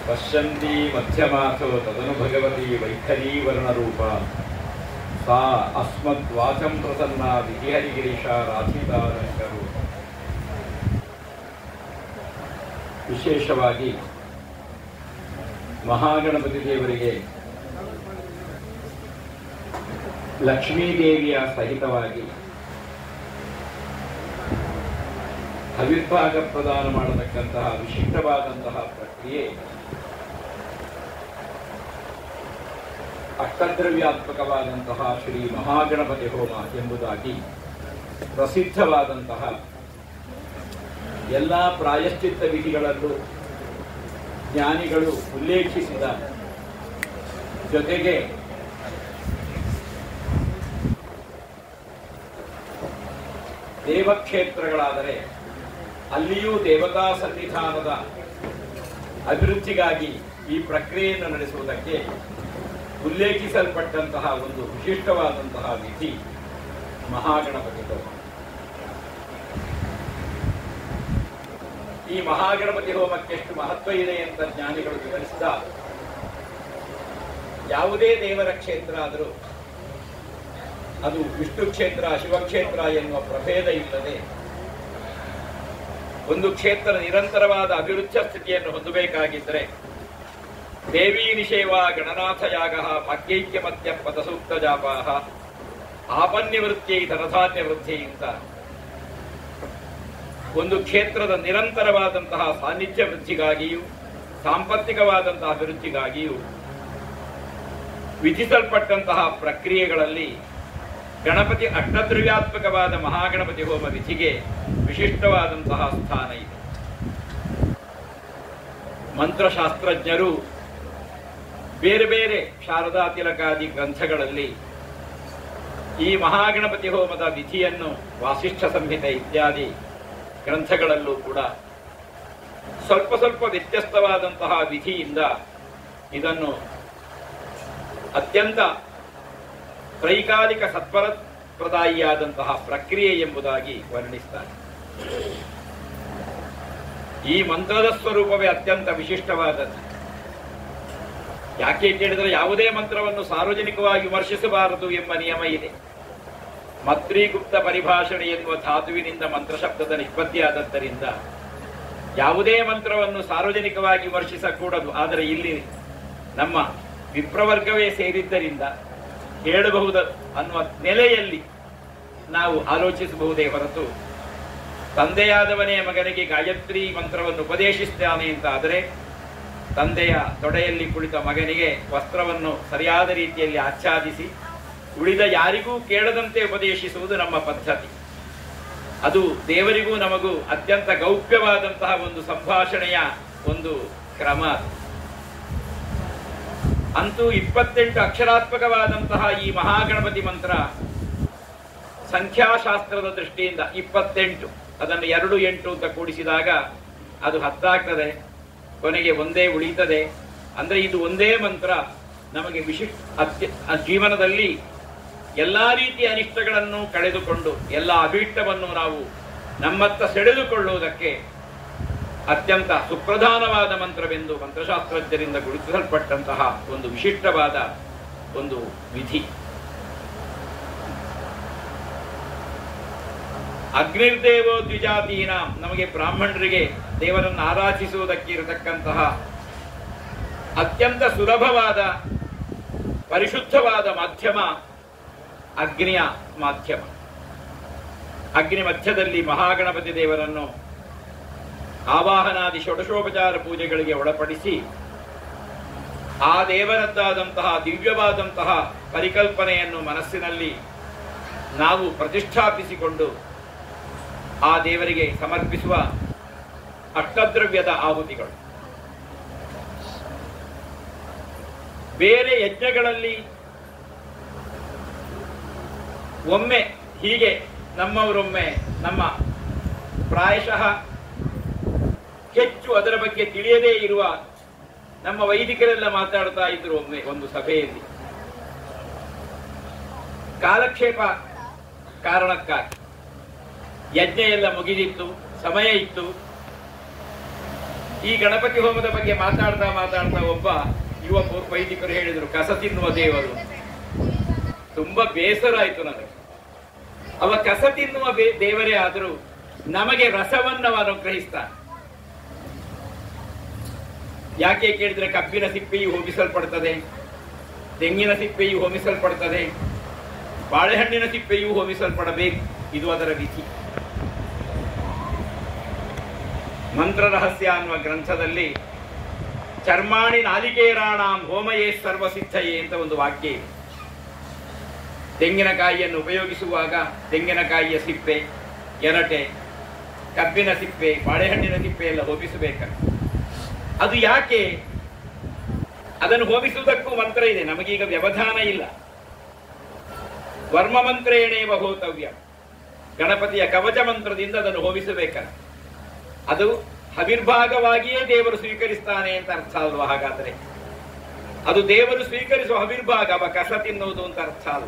ಪಶ್ಯಂತಿ ಮಧ್ಯಮಾಥೋ ತದನು ಭಗವತಿ ವೈಖರಿ ವರ್ಣರೂಪ ಸಾ ಅಸ್ಮದ್ವಾಚಂ ಪ್ರಸನ್ನ ವಿಧಿಹರಿಗಿರೀಶ ರಾಧಿತಾರಂಕರು ವಿಶೇಷವಾಗಿ ಮಹಾಗಣಪತಿ ದೇವರಿಗೆ ಲಕ್ಷ್ಮೀದೇವಿಯ ಸಹಿತವಾಗಿ ಹವಿರ್ಭಾಗ ಪ್ರದಾನ ಮಾಡತಕ್ಕಂತಹ ವಿಶಿಷ್ಟವಾದಂತಹ ಪ್ರಕ್ರಿಯೆ ಅಷ್ಟದ್ರವ್ಯಾತ್ಮಕವಾದಂತಹ ಶ್ರೀ ಮಹಾಗಣಪತಿ ಹೋಮ ಎಂಬುದಾಗಿ ಪ್ರಸಿದ್ಧವಾದಂತಹ ಎಲ್ಲ ಪ್ರಾಯಶ್ಚಿತ್ತ ವಿಧಿಗಳಲ್ಲೂ ಜ್ಞಾನಿಗಳು ಉಲ್ಲೇಖಿಸಿದ ಜೊತೆಗೆ ದೇವಕ್ಷೇತ್ರಗಳಾದರೆ ಅಲ್ಲಿಯೂ ದೇವತಾ ಸನ್ನಿಧಾನದ ಅಭಿವೃದ್ಧಿಗಾಗಿ ಈ ಪ್ರಕ್ರಿಯೆಯನ್ನು ನಡೆಸುವುದಕ್ಕೆ ಉಲ್ಲೇಖಿಸಲ್ಪಟ್ಟಂತಹ ಒಂದು ವಿಶಿಷ್ಟವಾದಂತಹ ವಿಧಿ ಮಹಾಗಣಪತಿ ಹೋಮ ಈ ಮಹಾಗಣಪತಿ ಹೋಮಕ್ಕೆ ಎಷ್ಟು ಮಹತ್ವ ಇದೆ ಅಂತ ಜ್ಞಾನಿಗಳು ವಿವರಿಸಿದ ಯಾವುದೇ ದೇವರ ಕ್ಷೇತ್ರ ಆದರೂ ಅದು ವಿಷ್ಣು ಕ್ಷೇತ್ರ ಶಿವಕ್ಷೇತ್ರ ಎನ್ನುವ ಪ್ರಭೇದ ಇಲ್ಲದೆ ಒಂದು ಕ್ಷೇತ್ರ ನಿರಂತರವಾದ ಅಭಿವೃದ್ಧ ಸ್ಥಿತಿಯನ್ನು ಹೊಂದಬೇಕಾಗಿದ್ದರೆ ದೇವಿ ನಿಷೇವಾ ಗಣನಾಥ ಯಾಗ ಭಾಗ್ಯೈಕ್ಯ ಮಧ್ಯ ಪದಸೂಕ್ತ ಜಾಪಾಹ ಆಪನ್ಯವೃತ್ತಿ ಧನಧಾನ್ಯ ವೃದ್ಧಿ ಅಂತ ಒಂದು ಕ್ಷೇತ್ರದ ನಿರಂತರವಾದಂತಹ ಸಾನ್ನಿಧ್ಯ ವೃದ್ಧಿಗಾಗಿಯೂ ಸಾಂಪತ್ತಿಕವಾದಂತಹ ಅಭಿವೃದ್ಧಿಗಾಗಿಯೂ ವಿಧಿಸಲ್ಪಟ್ಟಂತಹ ಪ್ರಕ್ರಿಯೆಗಳಲ್ಲಿ ಗಣಪತಿ ಅಷ್ಟದ್ರವ್ಯಾತ್ಮಕವಾದ ಮಹಾಗಣಪತಿ ಹೋಮ ವಿಧಿಗೆ ವಿಶಿಷ್ಟವಾದಂತಹ ಸ್ಥಾನ ಇದೆ ಮಂತ್ರಶಾಸ್ತ್ರಜ್ಞರು ಬೇರೆ ಬೇರೆ ಶಾರದಾ ತಿಲಕಾದಿ ಗ್ರಂಥಗಳಲ್ಲಿ ಈ ಮಹಾಗಣಪತಿ ಹೋಮದ ವಿಧಿಯನ್ನು ವಾಸಿಷ್ಠ ಸಂಹಿತೆ ಇತ್ಯಾದಿ ಗ್ರಂಥಗಳಲ್ಲೂ ಕೂಡ ಸ್ವಲ್ಪ ಸ್ವಲ್ಪ ವ್ಯತ್ಯಸ್ತವಾದಂತಹ ವಿಧಿಯಿಂದ ಇದನ್ನು ಅತ್ಯಂತ ತ್ರೈಕಾಲಿಕ ಸತ್ಪರ ಪ್ರದಾಯಿಯಾದಂತಹ ಪ್ರಕ್ರಿಯೆ ಎಂಬುದಾಗಿ ವರ್ಣಿಸ್ತಾರೆ ಈ ಮಂತ್ರದ ಸ್ವರೂಪವೇ ಅತ್ಯಂತ ವಿಶಿಷ್ಟವಾದದ್ದು ಯಾಕೆ ಕೇಳಿದರೆ ಯಾವುದೇ ಮಂತ್ರವನ್ನು ಸಾರ್ವಜನಿಕವಾಗಿ ವಿಮರ್ಶಿಸಬಾರದು ಎಂಬ ನಿಯಮ ಇದೆ ಮತ್ರೀಗುಪ್ತ ಪರಿಭಾಷಣೆ ಎನ್ನುವ ಧಾತುವಿನಿಂದ ಮಂತ್ರ ಶಬ್ದದ ನಿಷ್ಪತ್ತಿಯಾದದ್ದರಿಂದ ಯಾವುದೇ ಮಂತ್ರವನ್ನು ಸಾರ್ವಜನಿಕವಾಗಿ ವಿಮರ್ಶಿಸಕೂಡದು ಆದರೆ ಇಲ್ಲಿ ನಮ್ಮ ವಿಪ್ರವರ್ಗವೇ ಸೇರಿದ್ದರಿಂದ ಹೇಳಬಹುದು ಅನ್ನುವ ನೆಲೆಯಲ್ಲಿ ನಾವು ಆಲೋಚಿಸಬಹುದೇ ಹೊರತು ತಂದೆಯಾದವನೇ ಮಗನಿಗೆ ಗಾಯತ್ರಿ ಮಂತ್ರವನ್ನು ಉಪದೇಶಿಸ್ತಾನೆ ಅಂತ ಆದರೆ ತಂದೆಯ ತೊಡೆಯಲ್ಲಿ ಕುಳಿತ ಮಗನಿಗೆ ವಸ್ತ್ರವನ್ನು ಸರಿಯಾದ ರೀತಿಯಲ್ಲಿ ಆಚ್ಛಾದಿಸಿ ಉಳಿದ ಯಾರಿಗೂ ಕೇಳದಂತೆ ಉಪದೇಶಿಸುವುದು ನಮ್ಮ ಪದ್ಧತಿ ಅದು ದೇವರಿಗೂ ನಮಗೂ ಅತ್ಯಂತ ಗೌಪ್ಯವಾದಂತಹ ಒಂದು ಸಂಭಾಷಣೆಯ ಒಂದು ಕ್ರಮ ಅದು. ಅಂತೂ ಇಪ್ಪತ್ತೆಂಟು ಅಕ್ಷರಾತ್ಮಕವಾದಂತಹ ಈ ಮಹಾಗಣಪತಿ ಮಂತ್ರ ಸಂಖ್ಯಾಶಾಸ್ತ್ರದ ದೃಷ್ಟಿಯಿಂದ ಇಪ್ಪತ್ತೆಂಟು ಅದನ್ನು ಎರಡು ಎಂಟು ಅಂತ ಕೂಡಿಸಿದಾಗ ಅದು ಹತ್ತಾಗ್ತದೆ ಕೊನೆಗೆ ಒಂದೇ ಉಳಿತದೆ ಅಂದ್ರೆ ಇದು ಒಂದೇ ಮಂತ್ರ ನಮಗೆ ವಿಶಿಷ್ಟ ಅತ್ಯ ಆ ಜೀವನದಲ್ಲಿ ಎಲ್ಲಾ ರೀತಿಯ ಅನಿಷ್ಟಗಳನ್ನು ಕಳೆದುಕೊಂಡು ಎಲ್ಲ ಅಭೀಷ್ಟವನ್ನು ನಾವು ನಮ್ಮತ್ತ ಸೆಳೆದುಕೊಳ್ಳುವುದಕ್ಕೆ ಅತ್ಯಂತ ಸುಪ್ರಧಾನವಾದ ಮಂತ್ರವೆಂದು ಮಂತ್ರಶಾಸ್ತ್ರಜ್ಞರಿಂದ ಗುರುತಿಸಲ್ಪಟ್ಟಂತಹ ಒಂದು ವಿಶಿಷ್ಟವಾದ ಒಂದು ವಿಧಿ ಅಗ್ನಿರ್ದೇವೋ ದ್ವಿಜಾತೀನ ನಮಗೆ ಬ್ರಾಹ್ಮಣರಿಗೆ ದೇವರನ್ನು ಆರಾಧಿಸುವುದಕ್ಕೆ ಇರತಕ್ಕಂತಹ ಅತ್ಯಂತ ಸುಲಭವಾದ ಪರಿಶುದ್ಧವಾದ ಮಾಧ್ಯಮ ಅಗ್ನಿಯ ಮಾಧ್ಯಮ ಅಗ್ನಿ ಮಧ್ಯದಲ್ಲಿ ಮಹಾಗಣಪತಿ ದೇವರನ್ನು ಆವಾಹನಾದಿ ಷೋಡಶೋಪಚಾರ ಪೂಜೆಗಳಿಗೆ ಒಳಪಡಿಸಿ ಆ ದೇವರದ್ದಾದಂತಹ ದಿವ್ಯವಾದಂತಹ ಪರಿಕಲ್ಪನೆಯನ್ನು ಮನಸ್ಸಿನಲ್ಲಿ ನಾವು ಪ್ರತಿಷ್ಠಾಪಿಸಿಕೊಂಡು ಆ ದೇವರಿಗೆ ಸಮರ್ಪಿಸುವ ಅಷ್ಟದ್ರವ್ಯದ ಆಹುತಿಗಳು ಬೇರೆ ಯಜ್ಞಗಳಲ್ಲಿ ಒಮ್ಮೆ ಹೀಗೆ ನಮ್ಮವರೊಮ್ಮೆ ನಮ್ಮ ಪ್ರಾಯಶಃ ಹೆಚ್ಚು ಅದರ ಬಗ್ಗೆ ತಿಳಿಯದೇ ಇರುವ ನಮ್ಮ ವೈದಿಕರೆಲ್ಲ ಮಾತಾಡ್ತಾ ಇದ್ರು ಒಮ್ಮೆ ಒಂದು ಸಭೆಯಲ್ಲಿ ಕಾಲಕ್ಷೇಪ ಕಾರಣಕ್ಕಾಗಿ ಯಜ್ಞ ಎಲ್ಲ ಮುಗಿದಿತ್ತು ಸಮಯ ಇತ್ತು ಈ ಗಣಪತಿ ಹೋಮದ ಬಗ್ಗೆ ಮಾತಾಡ್ತಾ ಮಾತಾಡ್ತಾ ಒಬ್ಬ ಯುವ ಪೂರ್ವ ವೈದಿಕರು ಹೇಳಿದರು ಕಸ ತಿನ್ನುವ ದೇವರು ತುಂಬಾ ಬೇಸರ ಆಯ್ತು ನನಗೆ ಅವ ಕಸ ತಿನ್ನುವ ಬೇ- ದೇವರೇ ಆದರೂ ನಮಗೆ ರಸವನ್ನು ಅವ ಅನುಗ್ರಹಿಸ್ತಾನೆ ಯಾಕೆ ಕೇಳಿದ್ರೆ ಕಬ್ಬಿನ ಸಿಪ್ಪೆಯು ಹೋಮಿಸಲ್ಪಡ್ತದೆ ತೆಂಗಿನ ಸಿಪ್ಪೆಯು ಹೋಮಿಸಲ್ಪಡ್ತದೆ ಬಾಳೆಹಣ್ಣಿನ ಸಿಪ್ಪೆಯು ಹೋಮಿಸಲ್ಪಡಬೇಕು ಇದು ಅದರ ವಿಧಿ ಮಂತ್ರ ರಹಸ್ಯ ಅನ್ನುವ ಗ್ರಂಥದಲ್ಲಿ ಚರ್ಮಾಣಿ ನಾಲಿಕೇರಾಣಾಂ ಹೋಮಯೇ ಸರ್ವಸಿದ್ಧಯೇ ಅಂತ ಒಂದು ವಾಕ್ಯ ಇದೆ ತೆಂಗಿನಕಾಯಿಯನ್ನು ಉಪಯೋಗಿಸುವಾಗ ತೆಂಗಿನಕಾಯಿಯ ಸಿಪ್ಪೆ ಎರಟೆ ಕಬ್ಬಿನ ಸಿಪ್ಪೆ ಬಾಳೆಹಣ್ಣಿನ ಸಿಪ್ಪೆ ಎಲ್ಲ ಹೋಮಿಸಬೇಕಂತ ಅದು ಯಾಕೆ ಅದನ್ನು ಹೋಮಿಸುವುದಕ್ಕೂ ಮಂತ್ರ ಇದೆ ನಮಗೀಗ ವ್ಯವಧಾನ ಇಲ್ಲ ವರ್ಮ ಮಂತ್ರೇಣೇವ ಹೋತವ್ಯ ಗಣಪತಿಯ ಕವಚ ಮಂತ್ರದಿಂದ ಅದನ್ನು ಹೋಮಿಸಬೇಕಂತ ಅದು ಹವಿರ್ಭಾಗವಾಗಿಯೇ ದೇವರು ಸ್ವೀಕರಿಸ್ತಾನೆ ಅಂತ ಅರ್ಥ ಅಲ್ವಾ ಹಾಗಾದ್ರೆ ಅದು ದೇವರು ಸ್ವೀಕರಿಸುವ ಹವಿರ್ಭಾಗ ಅವ ಕಸ ತಿನ್ನುವುದು ಅಂತ ಅರ್ಥ ಅಲ್ಲ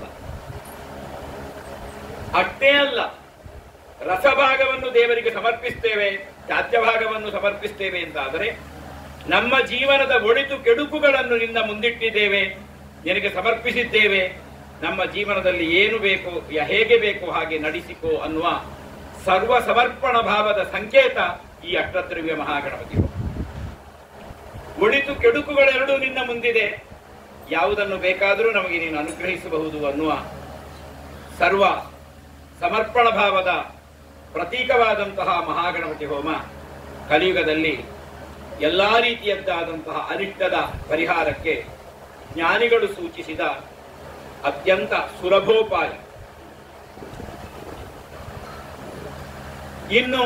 ಅಷ್ಟೇ ಅಲ್ಲ ರಸಭಾಗವನ್ನು ದೇವರಿಗೆ ಸಮರ್ಪಿಸ್ತೇವೆ ತ್ಯಾಜ್ಯ ಭಾಗವನ್ನು ಸಮರ್ಪಿಸ್ತೇವೆ ಅಂತ ಆದರೆ ನಮ್ಮ ಜೀವನದ ಒಳಿತು ಕೆಡುಕುಗಳನ್ನು ನಿನ್ನ ಮುಂದಿಟ್ಟಿದ್ದೇವೆ ನಿನಗೆ ಸಮರ್ಪಿಸಿದ್ದೇವೆ ನಮ್ಮ ಜೀವನದಲ್ಲಿ ಏನು ಬೇಕು ಯ- ಹೇಗೆ ಬೇಕು ಹಾಗೆ ನಡೆಸಿಕೋ ಅನ್ನುವ ಸರ್ವ ಸಮರ್ಪಣ ಭಾವದ ಸಂಕೇತ ಈ ಅಷ್ಟದ್ರವ್ಯ ಮಹಾಗಣಪತಿ ಹೋಮ. ಒಳಿತು ಕೆಡುಕುಗಳೆರಡೂ ನಿನ್ನ ಮುಂದಿದೆ ಯಾವುದನ್ನು ಬೇಕಾದರೂ ನಮಗೆ ನೀನು ಅನುಗ್ರಹಿಸಬಹುದು ಅನ್ನುವ ಸರ್ವ ಸಮರ್ಪಣ ಭಾವದ ಪ್ರತೀಕವಾದಂತಹ ಮಹಾಗಣಪತಿ ಹೋಮ ಕಲಿಯುಗದಲ್ಲಿ ಎಲ್ಲಾ ರೀತಿಯದ್ದಾದಂತಹ ಅನಿಷ್ಟದ ಪರಿಹಾರಕ್ಕೆ ಜ್ಞಾನಿಗಳು ಸೂಚಿಸಿದ ಅತ್ಯಂತ ಸುಲಭೋಪಾಯ ಇನ್ನು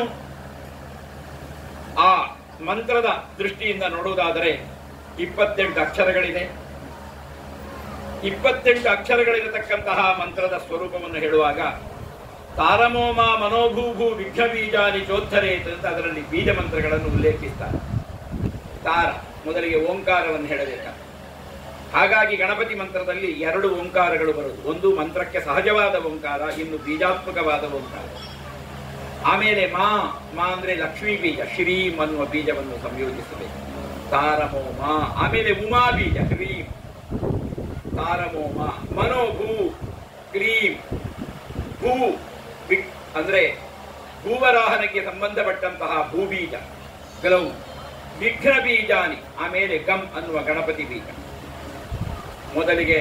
ಆ ಮಂತ್ರದ ದೃಷ್ಟಿಯಿಂದ ನೋಡುವುದಾದರೆ ಇಪ್ಪತ್ತೆಂಟು ಅಕ್ಷರಗಳಿದೆ ಇಪ್ಪತ್ತೆಂಟು ಅಕ್ಷರಗಳಿರತಕ್ಕಂತಹ ಮಂತ್ರದ ಸ್ವರೂಪವನ್ನು ಹೇಳುವಾಗ ತಾರಮೋಮ ಮನೋಭೂಭು ವಿಘ್ನ ಬೀಜಾನಿ ಚೋದ್ಧರೇತ್ ಅಂತ ಅದರಲ್ಲಿ ಬೀಜ ಮಂತ್ರಗಳನ್ನು ಉಲ್ಲೇಖಿಸ್ತಾರೆ ತಾರ ಮೊದಲಿಗೆ ಓಂಕಾರವನ್ನು ಹೇಳಬೇಕ ಹಾಗಾಗಿ ಗಣಪತಿ ಮಂತ್ರದಲ್ಲಿ ಎರಡು ಓಂಕಾರಗಳು ಬರುವುದು ಒಂದು ಮಂತ್ರಕ್ಕೆ ಸಹಜವಾದ ಓಂಕಾರ ಇನ್ನು ಬೀಜಾತ್ಮಕವಾದ ಓಂಕಾರ ಆಮೇಲೆ ಮಾ ಮಾ ಅಂದ್ರೆ ಲಕ್ಷ್ಮೀ ಬೀಜ ಶ್ರೀಂ ಅನ್ನುವ ಬೀಜವನ್ನು ಸಂಯೋಜಿಸಬೇಕು ತಾರಮೋಮ ಆಮೇಲೆ ಉಮಾ ಬೀಜ ಹ್ರೀಂ ತಾರಮೋಮ ಮನೋಭೂ ಕ್ರೀಂ ಭೂ ವಿ- ಅಂದ್ರೆ ಭೂವರಾಹನಕ್ಕೆ ಸಂಬಂಧಪಟ್ಟಂತಹ ಭೂಬೀಜ ಕೆಲವು ವಿಘ್ನ ಬೀಜಾನಿ ಆಮೇಲೆ ಗಮ್ ಅನ್ನುವ ಗಣಪತಿ ಬೀಜ ಮೊದಲಿಗೆ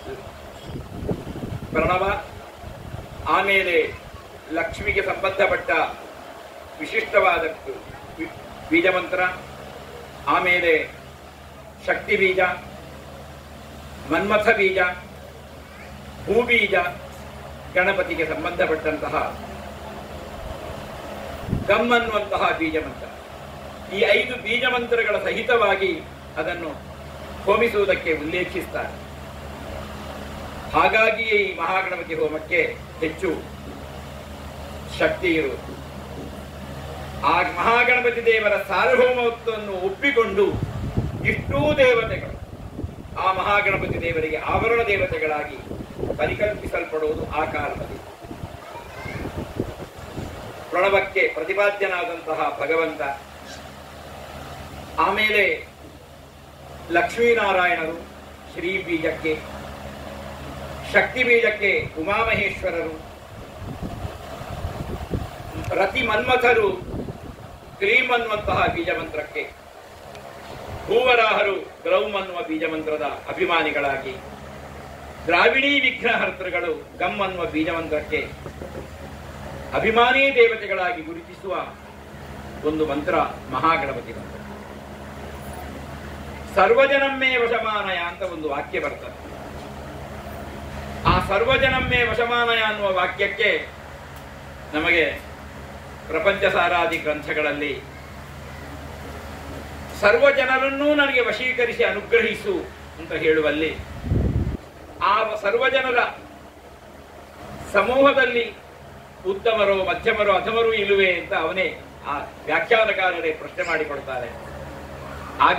ಪ್ರಣವ ಆಮೇಲೆ ಲಕ್ಷ್ಮಿಗೆ ಸಂಬಂಧಪಟ್ಟ ವಿಶಿಷ್ಟವಾದ ಬಿ- ಬೀಜಮಂತ್ರ ಆಮೇಲೆ ಶಕ್ತಿ ಬೀಜ ಮನ್ಮಥ ಬೀಜ ಭೂಬೀಜ ಗಣಪತಿಗೆ ಸಂಬಂಧಪಟ್ಟಂತಹ ಗಮ್ ಅನ್ನುವಂತಹ ಬೀಜ ಮಂತ್ರ ಈ ಐದು ಬೀಜ ಮಂತ್ರಗಳ ಸಹಿತವಾಗಿ ಅದನ್ನು ಹೋಮಿಸುವುದಕ್ಕೆ ಉಲ್ಲೇಖಿಸ್ತಾರೆ ಹಾಗಾಗಿಯೇ ಈ ಮಹಾಗಣಪತಿ ಹೋಮಕ್ಕೆ ಹೆಚ್ಚು ಶಕ್ತಿ ಇರುವುದು ಆ ಮಹಾಗಣಪತಿ ದೇವರ ಸಾರ್ವಭೌಮತ್ವವನ್ನು ಒಪ್ಪಿಕೊಂಡು ಇಷ್ಟೂ ದೇವತೆಗಳು ಆ ಮಹಾಗಣಪತಿ ದೇವರಿಗೆ ಆವರಣ ದೇವತೆಗಳಾಗಿ ಪರಿಕಲ್ಪಿಸಲ್ಪಡುವುದು ಆ ಕಾರಣದಲ್ಲಿ ಪ್ರಣವಕ್ಕೆ ಪ್ರತಿಪಾದ್ಯನಾದಂತಹ ಭಗವಂತ ಆಮೇಲೆ ಲಕ್ಷ್ಮೀನಾರಾಯಣರು ಶ್ರೀ ಬೀಜಕ್ಕೆ ಶಕ್ತಿ ಬೀಜಕ್ಕೆ ಉಮಾಮಹೇಶ್ವರರು ರತಿ ಮನ್ಮಥರು ಕ್ರೀಮ್ ಅನ್ನುವಂತಹ ಬೀಜ ಮಂತ್ರಕ್ಕೆ ಭೂವರಾಹರು ಗ್ರೌಮ್ ಅನ್ನುವ ಬೀಜ ಮಂತ್ರದ ಅಭಿಮಾನಿಗಳಾಗಿ ದ್ರಾವಿಡೀ ವಿಘ್ನಹರ್ತೃಗಳು ಗಮ್ ಅನ್ನುವ ಬೀಜ ಮಂತ್ರಕ್ಕೆ ಅಭಿಮಾನಿ ದೇವತೆಗಳಾಗಿ ಗುರುತಿಸುವ ಒಂದು ಮಂತ್ರ ಮಹಾಗಣಪತಿ ಮಂತ್ರ ಸರ್ವಜನಮ್ಮೇ ವಶಮಾನಯ ಅಂತ ಒಂದು ವಾಕ್ಯ ಬರ್ತದೆ ಆ ಸರ್ವಜನಮ್ಮೇ ವಶಮಾನಯ ಅನ್ನುವ ವಾಕ್ಯಕ್ಕೆ ನಮಗೆ ಪ್ರಪಂಚ ಸಾರಾದಿ ಗ್ರಂಥಗಳಲ್ಲಿ ಸರ್ವ ಜನರನ್ನೂ ನನಗೆ ವಶೀಕರಿಸಿ ಅನುಗ್ರಹಿಸು ಅಂತ ಹೇಳುವಲ್ಲಿ ಆ ಸರ್ವಜನರ ಸಮೂಹದಲ್ಲಿ ಉತ್ತಮರೋ ಮಧ್ಯಮರೋ ಅಧಮರೂ ಇಲ್ಲುವೆ ಅಂತ ಅವನೇ ಆ ವ್ಯಾಖ್ಯಾನಕಾರರೇ ಪ್ರಶ್ನೆ ಮಾಡಿಕೊಡ್ತಾರೆ ಆಗ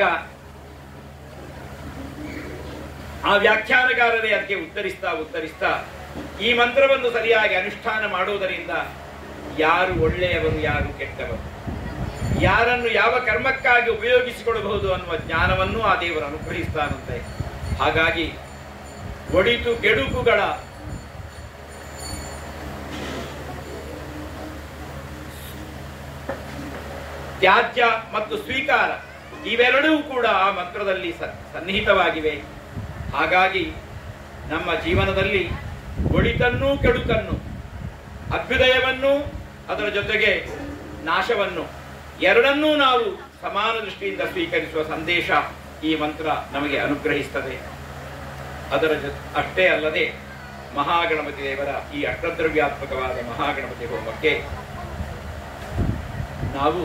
ಆ ವ್ಯಾಖ್ಯಾನಕಾರರೇ ಅದಕ್ಕೆ ಉತ್ತರಿಸ್ತಾ ಉತ್ತರಿಸ್ತಾ ಈ ಮಂತ್ರವನ್ನು ಸರಿಯಾಗಿ ಅನುಷ್ಠಾನ ಮಾಡುವುದರಿಂದ ಯಾರು ಒಳ್ಳೆಯವರು ಯಾರು ಕೆಟ್ಟವರು ಯಾರನ್ನು ಯಾವ ಕರ್ಮಕ್ಕಾಗಿ ಉಪಯೋಗಿಸಿಕೊಳ್ಳಬಹುದು ಅನ್ನುವ ಜ್ಞಾನವನ್ನು ಆ ದೇವರು ಅನುಗ್ರಹಿಸ್ತಾನಂತೆ ಹಾಗಾಗಿ ಒಡಿತು ಕೆಡುಕುಗಳ ತ್ಯಾಜ್ಯ ಮತ್ತು ಸ್ವೀಕಾರ ಇವೆರಡೂ ಕೂಡ ಆ ಮಂತ್ರದಲ್ಲಿ ಸ- ಸನ್ನಿಹಿತವಾಗಿವೆ ಹಾಗಾಗಿ ನಮ್ಮ ಜೀವನದಲ್ಲಿ ಒಳಿತನ್ನೂ ಕೆಡುಕನ್ನು ಅಭ್ಯುದಯವನ್ನು ಅದರ ಜೊತೆಗೆ ನಾಶವನ್ನು ಎರಡನ್ನೂ ನಾವು ಸಮಾನ ದೃಷ್ಟಿಯಿಂದ ಸ್ವೀಕರಿಸುವ ಸಂದೇಶ ಈ ಮಂತ್ರ ನಮಗೆ ಅನುಗ್ರಹಿಸ್ತದೆ ಅದರ ಜೊತೆ ಅಷ್ಟೇ ಅಲ್ಲದೆ ಮಹಾಗಣಪತಿ ದೇವರ ಈ ಅಷ್ಟದ್ರವ್ಯಾತ್ಮಕವಾದ ಮಹಾಗಣಪತಿ ಹೋಮಕ್ಕೆ ನಾವು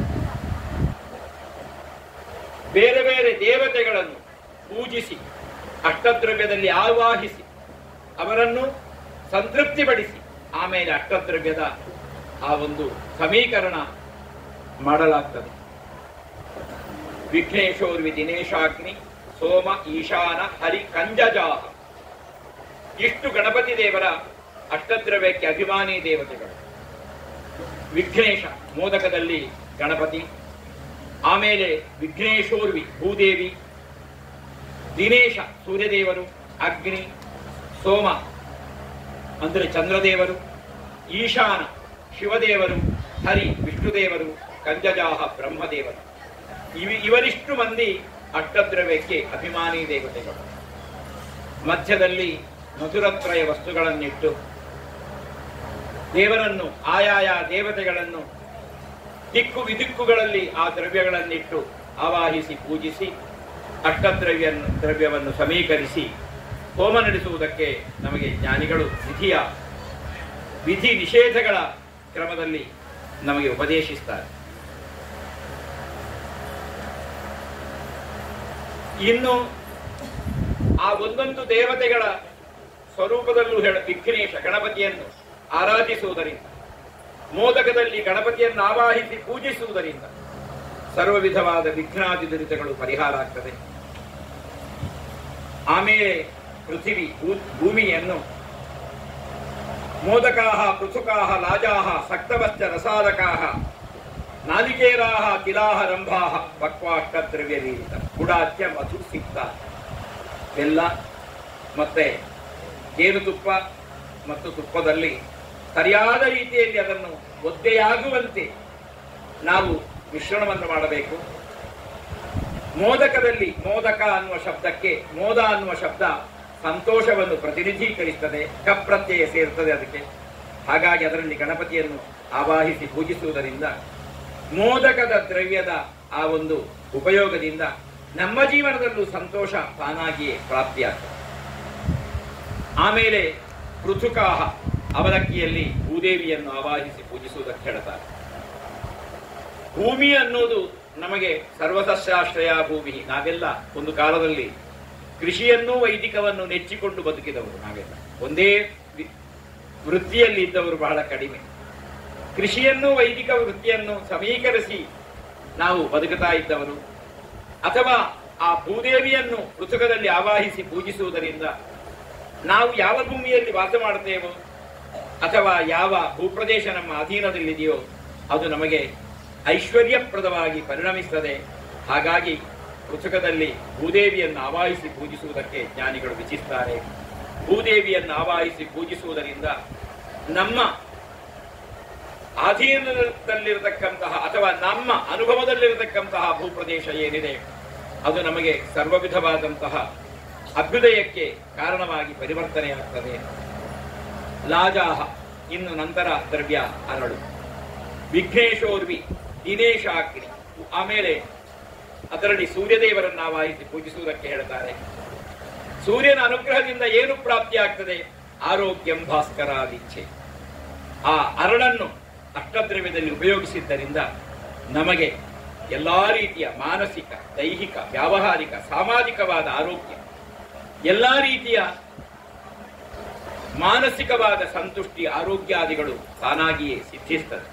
ಬೇರೆ ಬೇರೆ ದೇವತೆಗಳನ್ನು ಪೂಜಿಸಿ ಅಷ್ಟದ್ರವ್ಯದಲ್ಲಿ ಆವಾಹಿಸಿ ಅವರನ್ನು ಸಂತೃಪ್ತಿಪಡಿಸಿ ಆಮೇಲೆ ಅಷ್ಟದ್ರವ್ಯದ ಆ ಒಂದು ಸಮೀಕರಣ ಮಾಡಲಾಗ್ತದೆ ವಿಘ್ನೇಶೋರ್ವಿ ದಿನೇಶಾಗ್ನಿ ಸೋಮ ಈಶಾನ ಹರಿ ಕಂಜಜಾಹ ಇಷ್ಟು ಗಣಪತಿ ದೇವರ ಅಷ್ಟದ್ರವ್ಯಕ್ಕೆ ಅಭಿಮಾನಿ ದೇವತೆಗಳು ವಿಘ್ನೇಶ ಮೋದಕದಲ್ಲಿ ಗಣಪತಿ ಆಮೇಲೆ ವಿಘ್ನೇಶೋರ್ವಿ ಭೂದೇವಿ ದಿನೇಶ ಸೂರ್ಯದೇವರು ಅಗ್ನಿ ಸೋಮ ಅಂದರೆ ಚಂದ್ರದೇವರು ಈಶಾನ ಶಿವದೇವರು ಹರಿ ವಿಷ್ಣುದೇವರು ಕಂಜಜಾಹ ಬ್ರಹ್ಮದೇವರು ಇವಿ ಇವರಿಷ್ಟು ಮಂದಿ ಅಷ್ಟದ್ರವ್ಯಕ್ಕೆ ಅಭಿಮಾನಿ ದೇವತೆಗಳು ಮಧ್ಯದಲ್ಲಿ ಮಧುರತ್ರಯ ವಸ್ತುಗಳನ್ನಿಟ್ಟು ದೇವರನ್ನು ಆಯಾಯ ದೇವತೆಗಳನ್ನು ದಿಕ್ಕು ವಿದಿಕ್ಕುಗಳಲ್ಲಿ ಆ ದ್ರವ್ಯಗಳನ್ನಿಟ್ಟು ಆವಾಹಿಸಿ ಪೂಜಿಸಿ ಅಷ್ಟದ್ರವ್ಯ ದ್ರವ್ಯವನ್ನು ಸಮೀಕರಿಸಿ ಹೋಮ ನಡೆಸುವುದಕ್ಕೆ ನಮಗೆ ಜ್ಞಾನಿಗಳು ವಿಧಿಯ ವಿಧಿ ನಿಷೇಧಗಳ ಕ್ರಮದಲ್ಲಿ ನಮಗೆ ಉಪದೇಶಿಸ್ತಾರೆ ಇನ್ನು ಆ ಒಂದೊಂದು ದೇವತೆಗಳ ಸ್ವರೂಪದಲ್ಲೂ ಹೇಳ ವಿಘ್ನೇಶ ಗಣಪತಿಯನ್ನು ಆರಾಧಿಸುವುದರಿಂದ ಮೋದಕದಲ್ಲಿ ಗಣಪತಿಯನ್ನು ಆವಾಹಿಸಿ ಪೂಜಿಸುವುದರಿಂದ ಸರ್ವ ವಿಧವಾದ ವಿಘ್ನಾದಿ ದುರಿತಗಳು ಪರಿಹಾರ ಆಗ್ತದೆ ಆಮೇಲೆ ಪೃಥಿವಿ ಭೂ- ಭೂಮಿಯನ್ನು ಮೋದಕಾಹ ಪೃಥುಕಾಹ ಲಾಜಾಹ ಸಕ್ತವಶ್ಚ ರಸಾದಕಾಹ ನಾಲಿಕೇರಾಹ ತಿಲಾಹ ರಂಭಾಹ ಪಕ್ವಾಷ್ಟದ್ರವ್ಯ ರೀತ ಗುಡಾಚ್ಯ ಮಧು ಸಿಕ್ತ ಬೆಲ್ಲ ಮತ್ತೆ ಜೇನುತುಪ್ಪ ಮತ್ತು ತುಪ್ಪದಲ್ಲಿ ಸರಿಯಾದ ರೀತಿಯಲ್ಲಿ ಅದನ್ನು ಒದ್ದೆಯಾಗುವಂತೆ ನಾವು ಮಿಶ್ರಣವನ್ನು ಮಾಡಬೇಕು ಮೋದಕದಲ್ಲಿ ಮೋದಕ ಅನ್ನುವ ಶಬ್ದಕ್ಕೆ ಮೋದ ಅನ್ನುವ ಶಬ್ದ ಸಂತೋಷವನ್ನು ಪ್ರತಿನಿಧೀಕರಿಸ್ತದೆ ಕಪ್ರತ್ಯಯ ಸೇರ್ತದೆ ಅದಕ್ಕೆ ಹಾಗಾಗಿ ಅದರಲ್ಲಿ ಗಣಪತಿಯನ್ನು ಆವಾಹಿಸಿ ಪೂಜಿಸುವುದರಿಂದ ಮೋದಕದ ದ್ರವ್ಯದ ಆ ಒಂದು ಉಪಯೋಗದಿಂದ ನಮ್ಮ ಜೀವನದಲ್ಲೂ ಸಂತೋಷ ತಾನಾಗಿಯೇ ಪ್ರಾಪ್ತಿಯಾಗ್ತದೆ ಆಮೇಲೆ ಪೃಥುಕಾಹ ಅವಲಕ್ಕಿಯಲ್ಲಿ ಭೂದೇವಿಯನ್ನು ಆವಾಹಿಸಿ ಪೂಜಿಸುವುದಕ್ಕೆ ಹೇಳ್ತಾರೆ ಭೂಮಿ ಅನ್ನೋದು ನಮಗೆ ಸರ್ವಸಸ್ಯಾಶ್ರಯ ಭೂಮಿ ನಾವೆಲ್ಲ ಒಂದು ಕಾಲದಲ್ಲಿ ಕೃಷಿಯನ್ನು ವೈದಿಕವನ್ನು ನೆಚ್ಚಿಕೊಂಡು ಬದುಕಿದವರು ನಾವೆಲ್ಲ ಒಂದೇ ವಿ- ವೃತ್ತಿಯಲ್ಲಿ ಇದ್ದವರು ಬಹಳ ಕಡಿಮೆ ಕೃಷಿಯನ್ನು ವೈದಿಕ ವೃತ್ತಿಯನ್ನು ಸಮೀಕರಿಸಿ ನಾವು ಬದುಕುತ್ತಾ ಇದ್ದವರು ಅಥವಾ ಆ ಭೂದೇವಿಯನ್ನು ಪೃಥುಕದಲ್ಲಿ ಆವಾಹಿಸಿ ಪೂಜಿಸುವುದರಿಂದ ನಾವು ಯಾವ ಭೂಮಿಯಲ್ಲಿ ವಾಸ ಮಾಡುತ್ತೇವೋ ಅಥವಾ ಯಾವ ಭೂಪ್ರದೇಶ ನಮ್ಮ ಅಧೀನದಲ್ಲಿದೆಯೋ ಅದು ನಮಗೆ ಐಶ್ವರ್ಯಪ್ರದವಾಗಿ ಪರಿಣಮಿಸ್ತದೆ ಹಾಗಾಗಿ ಪುಸ್ತಕದಲ್ಲಿ ಭೂದೇವಿಯನ್ನು ಆವಾಹಿಸಿ ಪೂಜಿಸುವುದಕ್ಕೆ ಜ್ಞಾನಿಗಳು ವಿಚಿಸ್ತಾರೆ ಭೂದೇವಿಯನ್ನು ಆವಾಹಿಸಿ ಪೂಜಿಸುವುದರಿಂದ ನಮ್ಮ ಅಧೀನದಲ್ಲಿರತಕ್ಕಂತಹ ಅಥವಾ ನಮ್ಮ ಅನುಭವದಲ್ಲಿರತಕ್ಕಂತಹ ಭೂಪ್ರದೇಶ ಏನಿದೆ ಅದು ನಮಗೆ ಸರ್ವವಿಧವಾದಂತಹ ಅಭ್ಯುದಯಕ್ಕೆ ಕಾರಣವಾಗಿ ಪರಿವರ್ತನೆಯಾಗ್ತದೆ ಲಾಜಾಹ ಇನ್ನು ನಂತರ ದ್ರವ್ಯ ಅರಳು ವಿಘ್ನೇಶೋರ್ವಿ ದಿನೇಶಾಗ್ನಿ ಆಮೇಲೆ ಅದರಲ್ಲಿ ಸೂರ್ಯದೇವರನ್ನು ಆವಾಹಿಸಿ ಪೂಜಿಸುವುದಕ್ಕೆ ಹೇಳ್ತಾರೆ ಸೂರ್ಯನ ಅನುಗ್ರಹದಿಂದ ಏನು ಪ್ರಾಪ್ತಿಯಾಗ್ತದೆ ಆರೋಗ್ಯಂ ಭಾಸ್ಕರಾದಿಚ್ಛೆ ಆ ಅರಳನ್ನು ಅಷ್ಟದ್ರವ್ಯದಲ್ಲಿ ಉಪಯೋಗಿಸಿದ್ದರಿಂದ ನಮಗೆ ಎಲ್ಲಾ ರೀತಿಯ ಮಾನಸಿಕ ದೈಹಿಕ ವ್ಯಾವಹಾರಿಕ ಸಾಮಾಜಿಕವಾದ ಆರೋಗ್ಯ ಎಲ್ಲಾ ರೀತಿಯ ಮಾನಸಿಕವಾದ ಸಂತುಷ್ಟಿ ಆರೋಗ್ಯಾದಿಗಳು ತಾನಾಗಿಯೇ ಸಿದ್ಧಿಸ್ತದೆ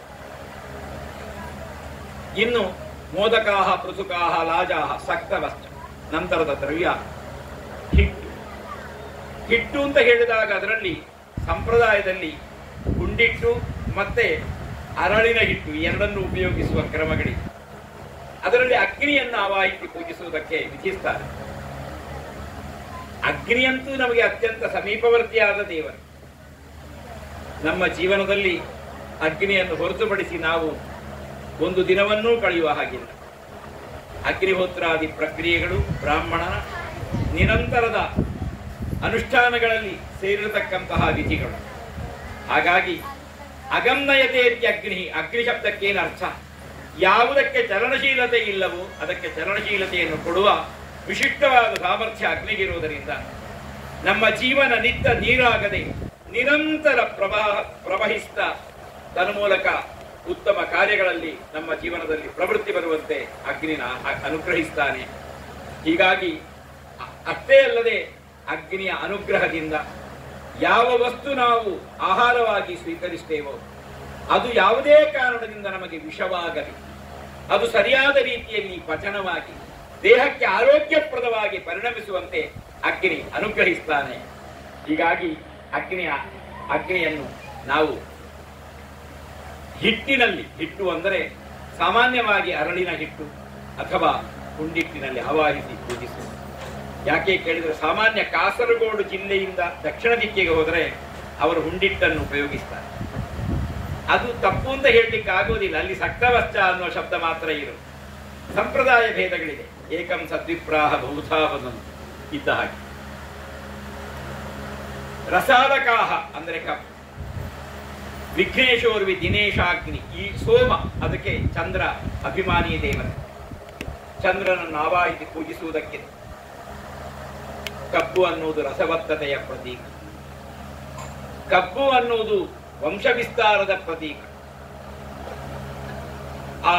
ಇನ್ನು ಮೋದಕಾಹ ಪೃಥುಕಾಹ ಲಾಜಾಹ ಸಕ್ತವಸ್ತ ನಂತರದ ದ್ರವ್ಯ ಹಿಟ್ಟು ಹಿಟ್ಟು ಅಂತ ಹೇಳಿದಾಗ ಅದರಲ್ಲಿ ಸಂಪ್ರದಾಯದಲ್ಲಿ ಗುಂಡಿಟ್ಟು ಮತ್ತೆ ಅರಳಿನ ಹಿಟ್ಟು ಈ ಎರಡನ್ನು ಉಪಯೋಗಿಸುವ ಕ್ರಮಗಳಿವೆ ಅದರಲ್ಲಿ ಅಗ್ನಿಯನ್ನು ಆವಾಹಿಸಿ ಪೂಜಿಸುವುದಕ್ಕೆ ವಿಧಿಸ್ತಾರೆ ಅಗ್ನಿಯಂತೂ ನಮಗೆ ಅತ್ಯಂತ ಸಮೀಪವರ್ತಿಯಾದ ದೇವರು ನಮ್ಮ ಜೀವನದಲ್ಲಿ ಅಗ್ನಿಯನ್ನು ಹೊರತುಪಡಿಸಿ ನಾವು ಒಂದು ದಿನವನ್ನೂ ಕಳೆಯುವ ಹಾಗಿಲ್ಲ ಅಗ್ನಿಹೋತ್ರಾದಿ ಪ್ರಕ್ರಿಯೆಗಳು ಬ್ರಾಹ್ಮಣನ ನಿರಂತರದ ಅನುಷ್ಠಾನಗಳಲ್ಲಿ ಸೇರಿರತಕ್ಕಂತಹ ವಿಧಿಗಳು ಹಾಗಾಗಿ ಅಗಮ್ನಯತೆ ಅಗ್ನಿ ಅಗ್ನಿ ಶಬ್ದಕ್ಕೇನು ಅರ್ಥ ಯಾವುದಕ್ಕೆ ಚಲನಶೀಲತೆ ಇಲ್ಲವೋ ಅದಕ್ಕೆ ಚಲನಶೀಲತೆಯನ್ನು ಕೊಡುವ ವಿಶಿಷ್ಟವಾದ ಸಾಮರ್ಥ್ಯ ಅಗ್ನಿಗಿರುವುದರಿಂದ ನಮ್ಮ ಜೀವನ ನಿತ್ಯ ನೀರಾಗದೆ ನಿರಂತರ ಪ್ರವಾಹ ಪ್ರವಹಿಸ್ತಾ ತನ್ಮೂಲಕ ಉತ್ತಮ ಕಾರ್ಯಗಳಲ್ಲಿ ನಮ್ಮ ಜೀವನದಲ್ಲಿ ಪ್ರವೃತ್ತಿ ಬರುವಂತೆ ಅಗ್ನಿನ ಅ- ಅನುಗ್ರಹಿಸ್ತಾನೆ ಹೀಗಾಗಿ ಅ- ಅಷ್ಟೇ ಅಲ್ಲದೆ ಅಗ್ನಿಯ ಅನುಗ್ರಹದಿಂದ ಯಾವ ವಸ್ತು ನಾವು ಆಹಾರವಾಗಿ ಸ್ವೀಕರಿಸ್ತೇವೋ ಅದು ಯಾವುದೇ ಕಾರಣದಿಂದ ನಮಗೆ ವಿಷವಾಗಲಿ ಅದು ಸರಿಯಾದ ರೀತಿಯಲ್ಲಿ ಪಚನವಾಗಿ ದೇಹಕ್ಕೆ ಆರೋಗ್ಯಪ್ರದವಾಗಿ ಪರಿಣಮಿಸುವಂತೆ ಅಗ್ನಿ ಅನುಗ್ರಹಿಸ್ತಾನೆ ಹೀಗಾಗಿ ಅಗ್ನಿಯ ಅಗ್ನಿಯನ್ನು ನಾವು ಹಿಟ್ಟಿನಲ್ಲಿ ಹಿಟ್ಟು ಅಂದರೆ ಸಾಮಾನ್ಯವಾಗಿ ಅರಳಿನ ಹಿಟ್ಟು ಅಥವಾ ಹುಂಡಿಟ್ಟಿನಲ್ಲಿ ಆವಾಹಿಸಿ ಪೂಜಿಸುವುದು ಯಾಕೆ ಕೇಳಿದ್ರೆ ಸಾಮಾನ್ಯ ಕಾಸರಗೋಡು ಜಿಲ್ಲೆಯಿಂದ ದಕ್ಷಿಣ ದಿಕ್ಕಿಗೆ ಹೋದರೆ ಅವರು ಹುಂಡಿಟ್ಟನ್ನು ಉಪಯೋಗಿಸ್ತಾರೆ ಅದು ತಪ್ಪು ಅಂತ ಹೇಳಲಿಕ್ಕೆ ಆಗೋದಿಲ್ಲ ಅಲ್ಲಿ ಸಕ್ತವಶ್ಚ ಅನ್ನುವ ಶಬ್ದ ಮಾತ್ರ ಇರು ಸಂಪ್ರದಾಯ ಭೇದಗಳಿದೆ ಏಕಂ ಸದ್ವಿಪ್ರಾಹ ಬಹುಧಾ ವದಂತು ಇದ್ದ ಹಾಗೆ ರಸಾದಕಾಹ ಅಂದರೆ ಕಪ್ ವಿಘ್ನೇಶೋರ್ವಿ ದಿನೇಶಾಗ್ನಿ ಈ ಸೋಮ ಅದಕ್ಕೆ ಚಂದ್ರ ಅಭಿಮಾನಿ ದೇವತೆ ಚಂದ್ರನನ್ನು ಆವಾಹಿಸಿ ಪೂಜಿಸುವುದಕ್ಕೆ ಕಬ್ಬು ಅನ್ನುವುದು ರಸವತ್ತತೆಯ ಪ್ರತೀಕ ಕಬ್ಬು ಅನ್ನುವುದು ವಂಶ ವಿಸ್ತಾರದ ಪ್ರತೀಕ ಆ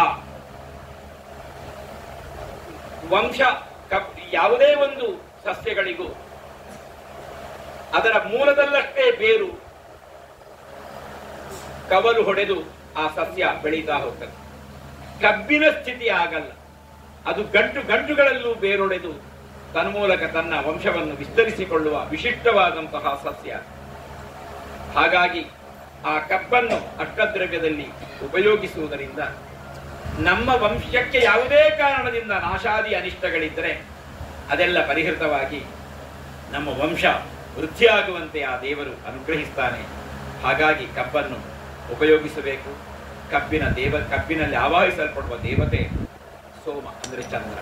ವಂಶ ಕಬ್ ಯಾವುದೇ ಒಂದು ಸಸ್ಯಗಳಿಗೂ ಅದರ ಮೂಲದಲ್ಲಷ್ಟೇ ಬೇರು ಕವಲು ಹೊಡೆದು ಆ ಸಸ್ಯ ಬೆಳೀತಾ ಹೋಗ್ತದೆ ಕಬ್ಬಿನ ಸ್ಥಿತಿ ಆಗಲ್ಲ ಅದು ಗಂಟು ಗಂಟುಗಳಲ್ಲೂ ಬೇರೊಡೆದು ತನ್ಮೂಲಕ ತನ್ನ ವಂಶವನ್ನು ವಿಸ್ತರಿಸಿಕೊಳ್ಳುವ ವಿಶಿಷ್ಟವಾದಂತಹ ಸಸ್ಯ ಹಾಗಾಗಿ ಆ ಕಬ್ಬನ್ನು ಅಷ್ಟದ್ರವ್ಯದಲ್ಲಿ ಉಪಯೋಗಿಸುವುದರಿಂದ ನಮ್ಮ ವಂಶಕ್ಕೆ ಯಾವುದೇ ಕಾರಣದಿಂದ ನಾಶಾದಿ ಅನಿಷ್ಟಗಳಿದ್ದರೆ ಅದೆಲ್ಲ ಪರಿಹೃತವಾಗಿ ನಮ್ಮ ವಂಶ ವೃದ್ಧಿಯಾಗುವಂತೆ ಆ ದೇವರು ಅನುಗ್ರಹಿಸ್ತಾನೆ ಹಾಗಾಗಿ ಕಬ್ಬನ್ನು ಉಪಯೋಗಿಸಬೇಕು ಕಬ್ಬಿನ ದೇವ ಕಬ್ಬಿನಲ್ಲಿ ಆವಾಹಿಸಲ್ಪಡುವ ದೇವತೆ ಸೋಮ ಅಂದರೆ ಚಂದ್ರ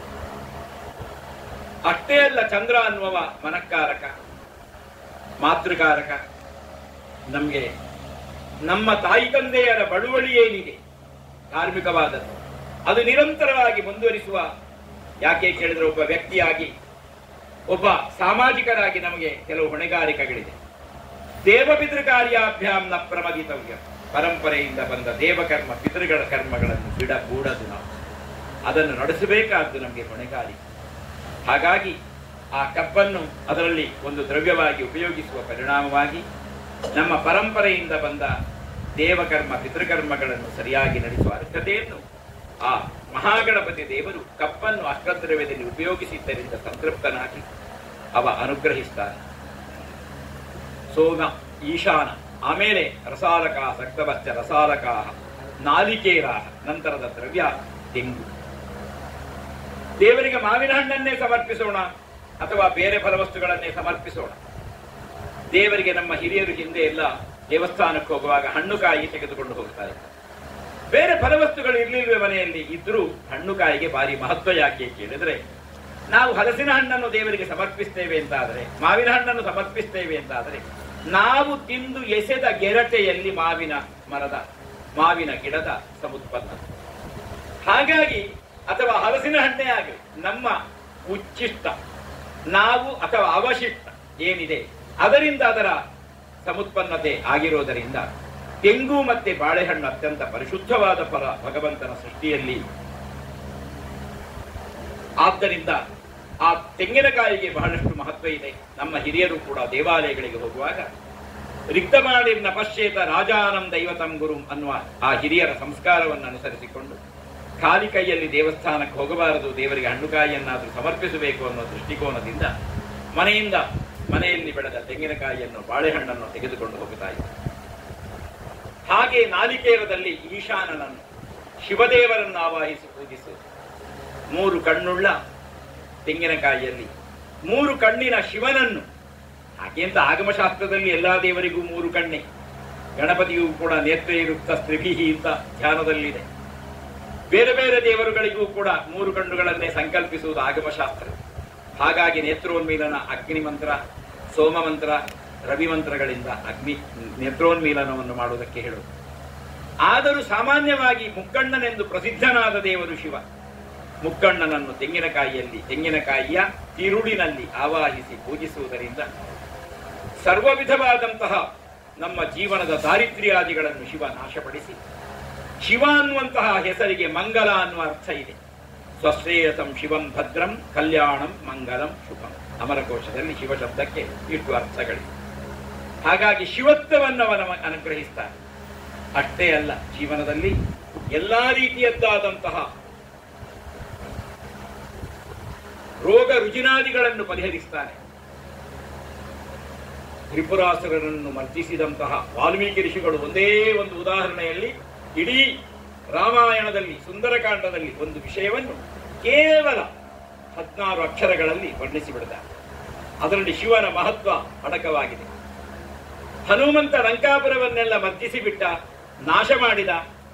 ಅಷ್ಟೇ ಅಲ್ಲ ಚಂದ್ರ ಅನ್ನುವ ಮನಕ್ಕಾರಕ ಮಾತೃಕಾರಕ ನಮಗೆ ನಮ್ಮ ತಾಯಿ ತಂದೆಯರ ಬಳುವಳಿ ಏನಿದೆ ಧಾರ್ಮಿಕವಾದದ್ದು ಅದು ನಿರಂತರವಾಗಿ ಮುಂದುವರಿಸುವ ಯಾಕೆ ಕೇಳಿದ್ರೆ ಒಬ್ಬ ವ್ಯಕ್ತಿಯಾಗಿ ಒಬ್ಬ ಸಾಮಾಜಿಕರಾಗಿ ನಮಗೆ ಕೆಲವು ಹೊಣೆಗಾರಿಕೆಗಳಿದೆ ದೇವಪಿತೃ ಕಾರ್ಯಾಭ್ಯಾಂ ನ ಪ್ರಮದಿತವ್ಯ ಪರಂಪರೆಯಿಂದ ಬಂದ ದೇವಕರ್ಮ ಪಿತೃಗಳ ಕರ್ಮಗಳನ್ನು ಬಿಡಕೂಡದು ನಾವು ಅದನ್ನು ನಡೆಸಬೇಕಾದ್ದು ನಮಗೆ ಹೊಣೆಗಾರಿಕೆ ಹಾಗಾಗಿ ಆ ಕಬ್ಬನ್ನು ಅದರಲ್ಲಿ ಒಂದು ದ್ರವ್ಯವಾಗಿ ಉಪಯೋಗಿಸುವ ಪರಿಣಾಮವಾಗಿ ನಮ್ಮ ಪರಂಪರೆಯಿಂದ ಬಂದ ದೇವಕರ್ಮ ಪಿತೃಕರ್ಮಗಳನ್ನು ಸರಿಯಾಗಿ ನಡೆಸುವ ಅರ್ಹತೆಯನ್ನು ಆ ಮಹಾಗಣಪತಿ ದೇವರು ಕಪ್ಪನ್ನು ಅಷ್ಟದ್ರವ್ಯದಲ್ಲಿ ಉಪಯೋಗಿಸಿದ್ದರಿಂದ ಸಂತೃಪ್ತನಾಗಿ ಅವ ಅನುಗ್ರಹಿಸ್ತಾನೆ ಸೋಮ ಈಶಾನ ಆಮೇಲೆ ರಸಾಲಕ ಸಕ್ತವಶ್ಚ ರಸಾಲಕ ನಾಲಿಕೇರ ನಂತರದ ದ್ರವ್ಯ ತೆಂಗು ದೇವರಿಗೆ ಮಾವಿನ ಹಣ್ಣನ್ನೇ ಸಮರ್ಪಿಸೋಣ ಅಥವಾ ಬೇರೆ ಫಲವಸ್ತುಗಳನ್ನೇ ಸಮರ್ಪಿಸೋಣ ದೇವರಿಗೆ ನಮ್ಮ ಹಿರಿಯರು ಹಿಂದೆ ಎಲ್ಲ ದೇವಸ್ಥಾನಕ್ಕೆ ಹೋಗುವಾಗ ಹಣ್ಣು ಕಾಯಿ ತೆಗೆದುಕೊಂಡು ಹೋಗ್ತಾರೆ ಬೇರೆ ಫಲವಸ್ತುಗಳು ಇರ್ಲಿಲ್ವೇ ಮನೆಯಲ್ಲಿ ಇದ್ರೂ ಹಣ್ಣು ಕಾಯಿಗೆ ಭಾರಿ ಮಹತ್ವ ಯಾಕೆ ಕೇಳಿದ್ರೆ ನಾವು ಹಲಸಿನ ಹಣ್ಣನ್ನು ದೇವರಿಗೆ ಸಮರ್ಪಿಸ್ತೇವೆ ಅಂತಾದರೆ ಮಾವಿನ ಹಣ್ಣನ್ನು ಸಮರ್ಪಿಸ್ತೇವೆ ಅಂತಾದರೆ ನಾವು ತಿಂದು ಎಸೆದ ಗೆರಟೆಯಲ್ಲಿ ಮಾವಿನ ಮರದ ಮಾವಿನ ಗಿಡದ ಸಮುತ್ಪನ್ನ ಹಾಗಾಗಿ ಅಥವಾ ಹಲಸಿನ ಹಣ್ಣೇ ಆಗಲಿ ನಮ್ಮ ಉಚ್ಚಿಷ್ಟ ನಾವು ಅಥವಾ ಅವಶಿಷ್ಟ ಏನಿದೆ ಅದರಿಂದ ಅದರ ಸಮುತ್ಪನ್ನತೆ ಆಗಿರೋದರಿಂದ ತೆಂಗು ಮತ್ತೆ ಬಾಳೆಹಣ್ಣು ಅತ್ಯಂತ ಪರಿಶುದ್ಧವಾದ ಫಲ ಭಗವಂತನ ಸೃಷ್ಟಿಯಲ್ಲಿ ಆದ್ದರಿಂದ ಆ ತೆಂಗಿನಕಾಯಿಗೆ ಬಹಳಷ್ಟು ಮಹತ್ವ ಇದೆ ನಮ್ಮ ಹಿರಿಯರು ಕೂಡ ದೇವಾಲಯಗಳಿಗೆ ಹೋಗುವಾಗ ರಿಕ್ತಮಾಡಿರ್ನ ಪಶ್ಚೇತ ರಾಜಾನಂ ದೈವತಂ ಗುರುಂ ಅನ್ನುವ ಆ ಹಿರಿಯರ ಸಂಸ್ಕಾರವನ್ನು ಅನುಸರಿಸಿಕೊಂಡು ಖಾಲಿ ಕೈಯಲ್ಲಿ ದೇವಸ್ಥಾನಕ್ಕೆ ಹೋಗಬಾರದು ದೇವರಿಗೆ ಹಣ್ಣುಕಾಯಿಯನ್ನಾದರೂ ಸಮರ್ಪಿಸಬೇಕು ಅನ್ನೋ ದೃಷ್ಟಿಕೋನದಿಂದ ಮನೆಯಿಂದ ಮನೆಯಲ್ಲಿ ಬೆಳೆದ ತೆಂಗಿನಕಾಯಿಯನ್ನು ಬಾಳೆಹಣ್ಣನ್ನು ತೆಗೆದುಕೊಂಡು ಹೋಗುತ್ತಾ ಇದ್ದಾರೆ ಹಾಗೆ ನಾಲಿಕೇರದಲ್ಲಿ ಈಶಾನನನ್ನು ಶಿವದೇವರನ್ನು ಆವಾಹಿಸಿ ಪೂಜಿಸು ಮೂರು ಕಣ್ಣುಳ್ಳ ತೆಂಗಿನಕಾಯಿಯಲ್ಲಿ ಮೂರು ಕಣ್ಣಿನ ಶಿವನನ್ನು ಹಾಗೆಂತ ಆಗಮಶಾಸ್ತ್ರದಲ್ಲಿ ಎಲ್ಲಾ ದೇವರಿಗೂ ಮೂರು ಕಣ್ಣೆ ಗಣಪತಿಯೂ ಕೂಡ ನೇತ್ರೈರುಕ್ತ ಸ್ತ್ರಿಭಿಹಿ ಅಂತ ಧ್ಯಾನದಲ್ಲಿದೆ ಬೇರೆ ಬೇರೆ ದೇವರುಗಳಿಗೂ ಕೂಡ ಮೂರು ಕಣ್ಣುಗಳನ್ನೇ ಸಂಕಲ್ಪಿಸುವುದು ಆಗಮಶಾಸ್ತ್ರ ಹಾಗಾಗಿ ನೇತ್ರೋನ್ಮೀಲನ ಅಗ್ನಿ ಮಂತ್ರ ಸೋಮ ಮಂತ್ರ ರವಿ ಮಂತ್ರಗಳಿಂದ ಅಗ್ನಿ ನೇತ್ರೋನ್ಮೀಲನವನ್ನು ಮಾಡುವುದಕ್ಕೆ ಹೇಳುವುದು ಆದರೂ ಸಾಮಾನ್ಯವಾಗಿ ಮುಕ್ಕಣ್ಣನೆಂದು ಪ್ರಸಿದ್ಧನಾದ ದೇವರು ಶಿವ ಮುಕ್ಕಣ್ಣನನ್ನು ತೆಂಗಿನಕಾಯಿಯಲ್ಲಿ ತೆಂಗಿನಕಾಯಿಯ ತಿರುಳಿನಲ್ಲಿ ಆವಾಹಿಸಿ ಪೂಜಿಸುವುದರಿಂದ ಸರ್ವ ವಿಧವಾದಂತಹ ನಮ್ಮ ಜೀವನದ ದಾರಿದ್ರ್ಯಾದಿಗಳನ್ನು ಶಿವ ನಾಶಪಡಿಸಿ ಶಿವ ಅನ್ನುವಂತಹ ಹೆಸರಿಗೆ ಮಂಗಲ ಅನ್ನುವ ಅರ್ಥ ಇದೆ ಸ್ವಶ್ರೇಯಸಂ ಶಿವಂ ಭದ್ರಂ ಕಲ್ಯಾಣಂ ಮಂಗಲಂ ಶುಭಂ ಅಮರಕೋಶದಲ್ಲಿ ಶಿವ ಶಬ್ದಕ್ಕೆ ಇಟ್ಟು ಅರ್ಥಗಳಿವೆ ಹಾಗಾಗಿ ಶಿವತ್ವವನ್ನು ಅವನ ಅನುಗ್ರಹಿಸ್ತಾನೆ ಅಷ್ಟೇ ಅಲ್ಲ ಜೀವನದಲ್ಲಿ ಎಲ್ಲಾ ರೀತಿಯದ್ದಾದಂತಹ ರೋಗ ರುಜಿನಾದಿಗಳನ್ನು ಪರಿಹರಿಸ್ತಾನೆ ತ್ರಿಪುರಾಸುರರನ್ನು ಮರ್ದಿಸಿದಂತಹ ವಾಲ್ಮೀಕಿ ಋಷಿಗಳು ಒಂದೇ ಒಂದು ಉದಾಹರಣೆಯಲ್ಲಿ ಇಡೀ ರಾಮಾಯಣದಲ್ಲಿ ಸುಂದರಕಾಂಡದಲ್ಲಿ ಒಂದು ವಿಷಯವನ್ನು ಕೇವಲ ಹದಿನಾರು ಅಕ್ಷರಗಳಲ್ಲಿ ವರ್ಣಿಸಿಬಿಡ್ತಾರೆ ಅದರಲ್ಲಿ ಶಿವನ ಮಹತ್ವ ಅಡಕವಾಗಿದೆ ಹನುಮಂತ ಲಂಕಾಪುರವನ್ನೆಲ್ಲ ಮರ್ದಿಸಿಬಿಟ್ಟ ನಾಶ ಮಾಡಿದ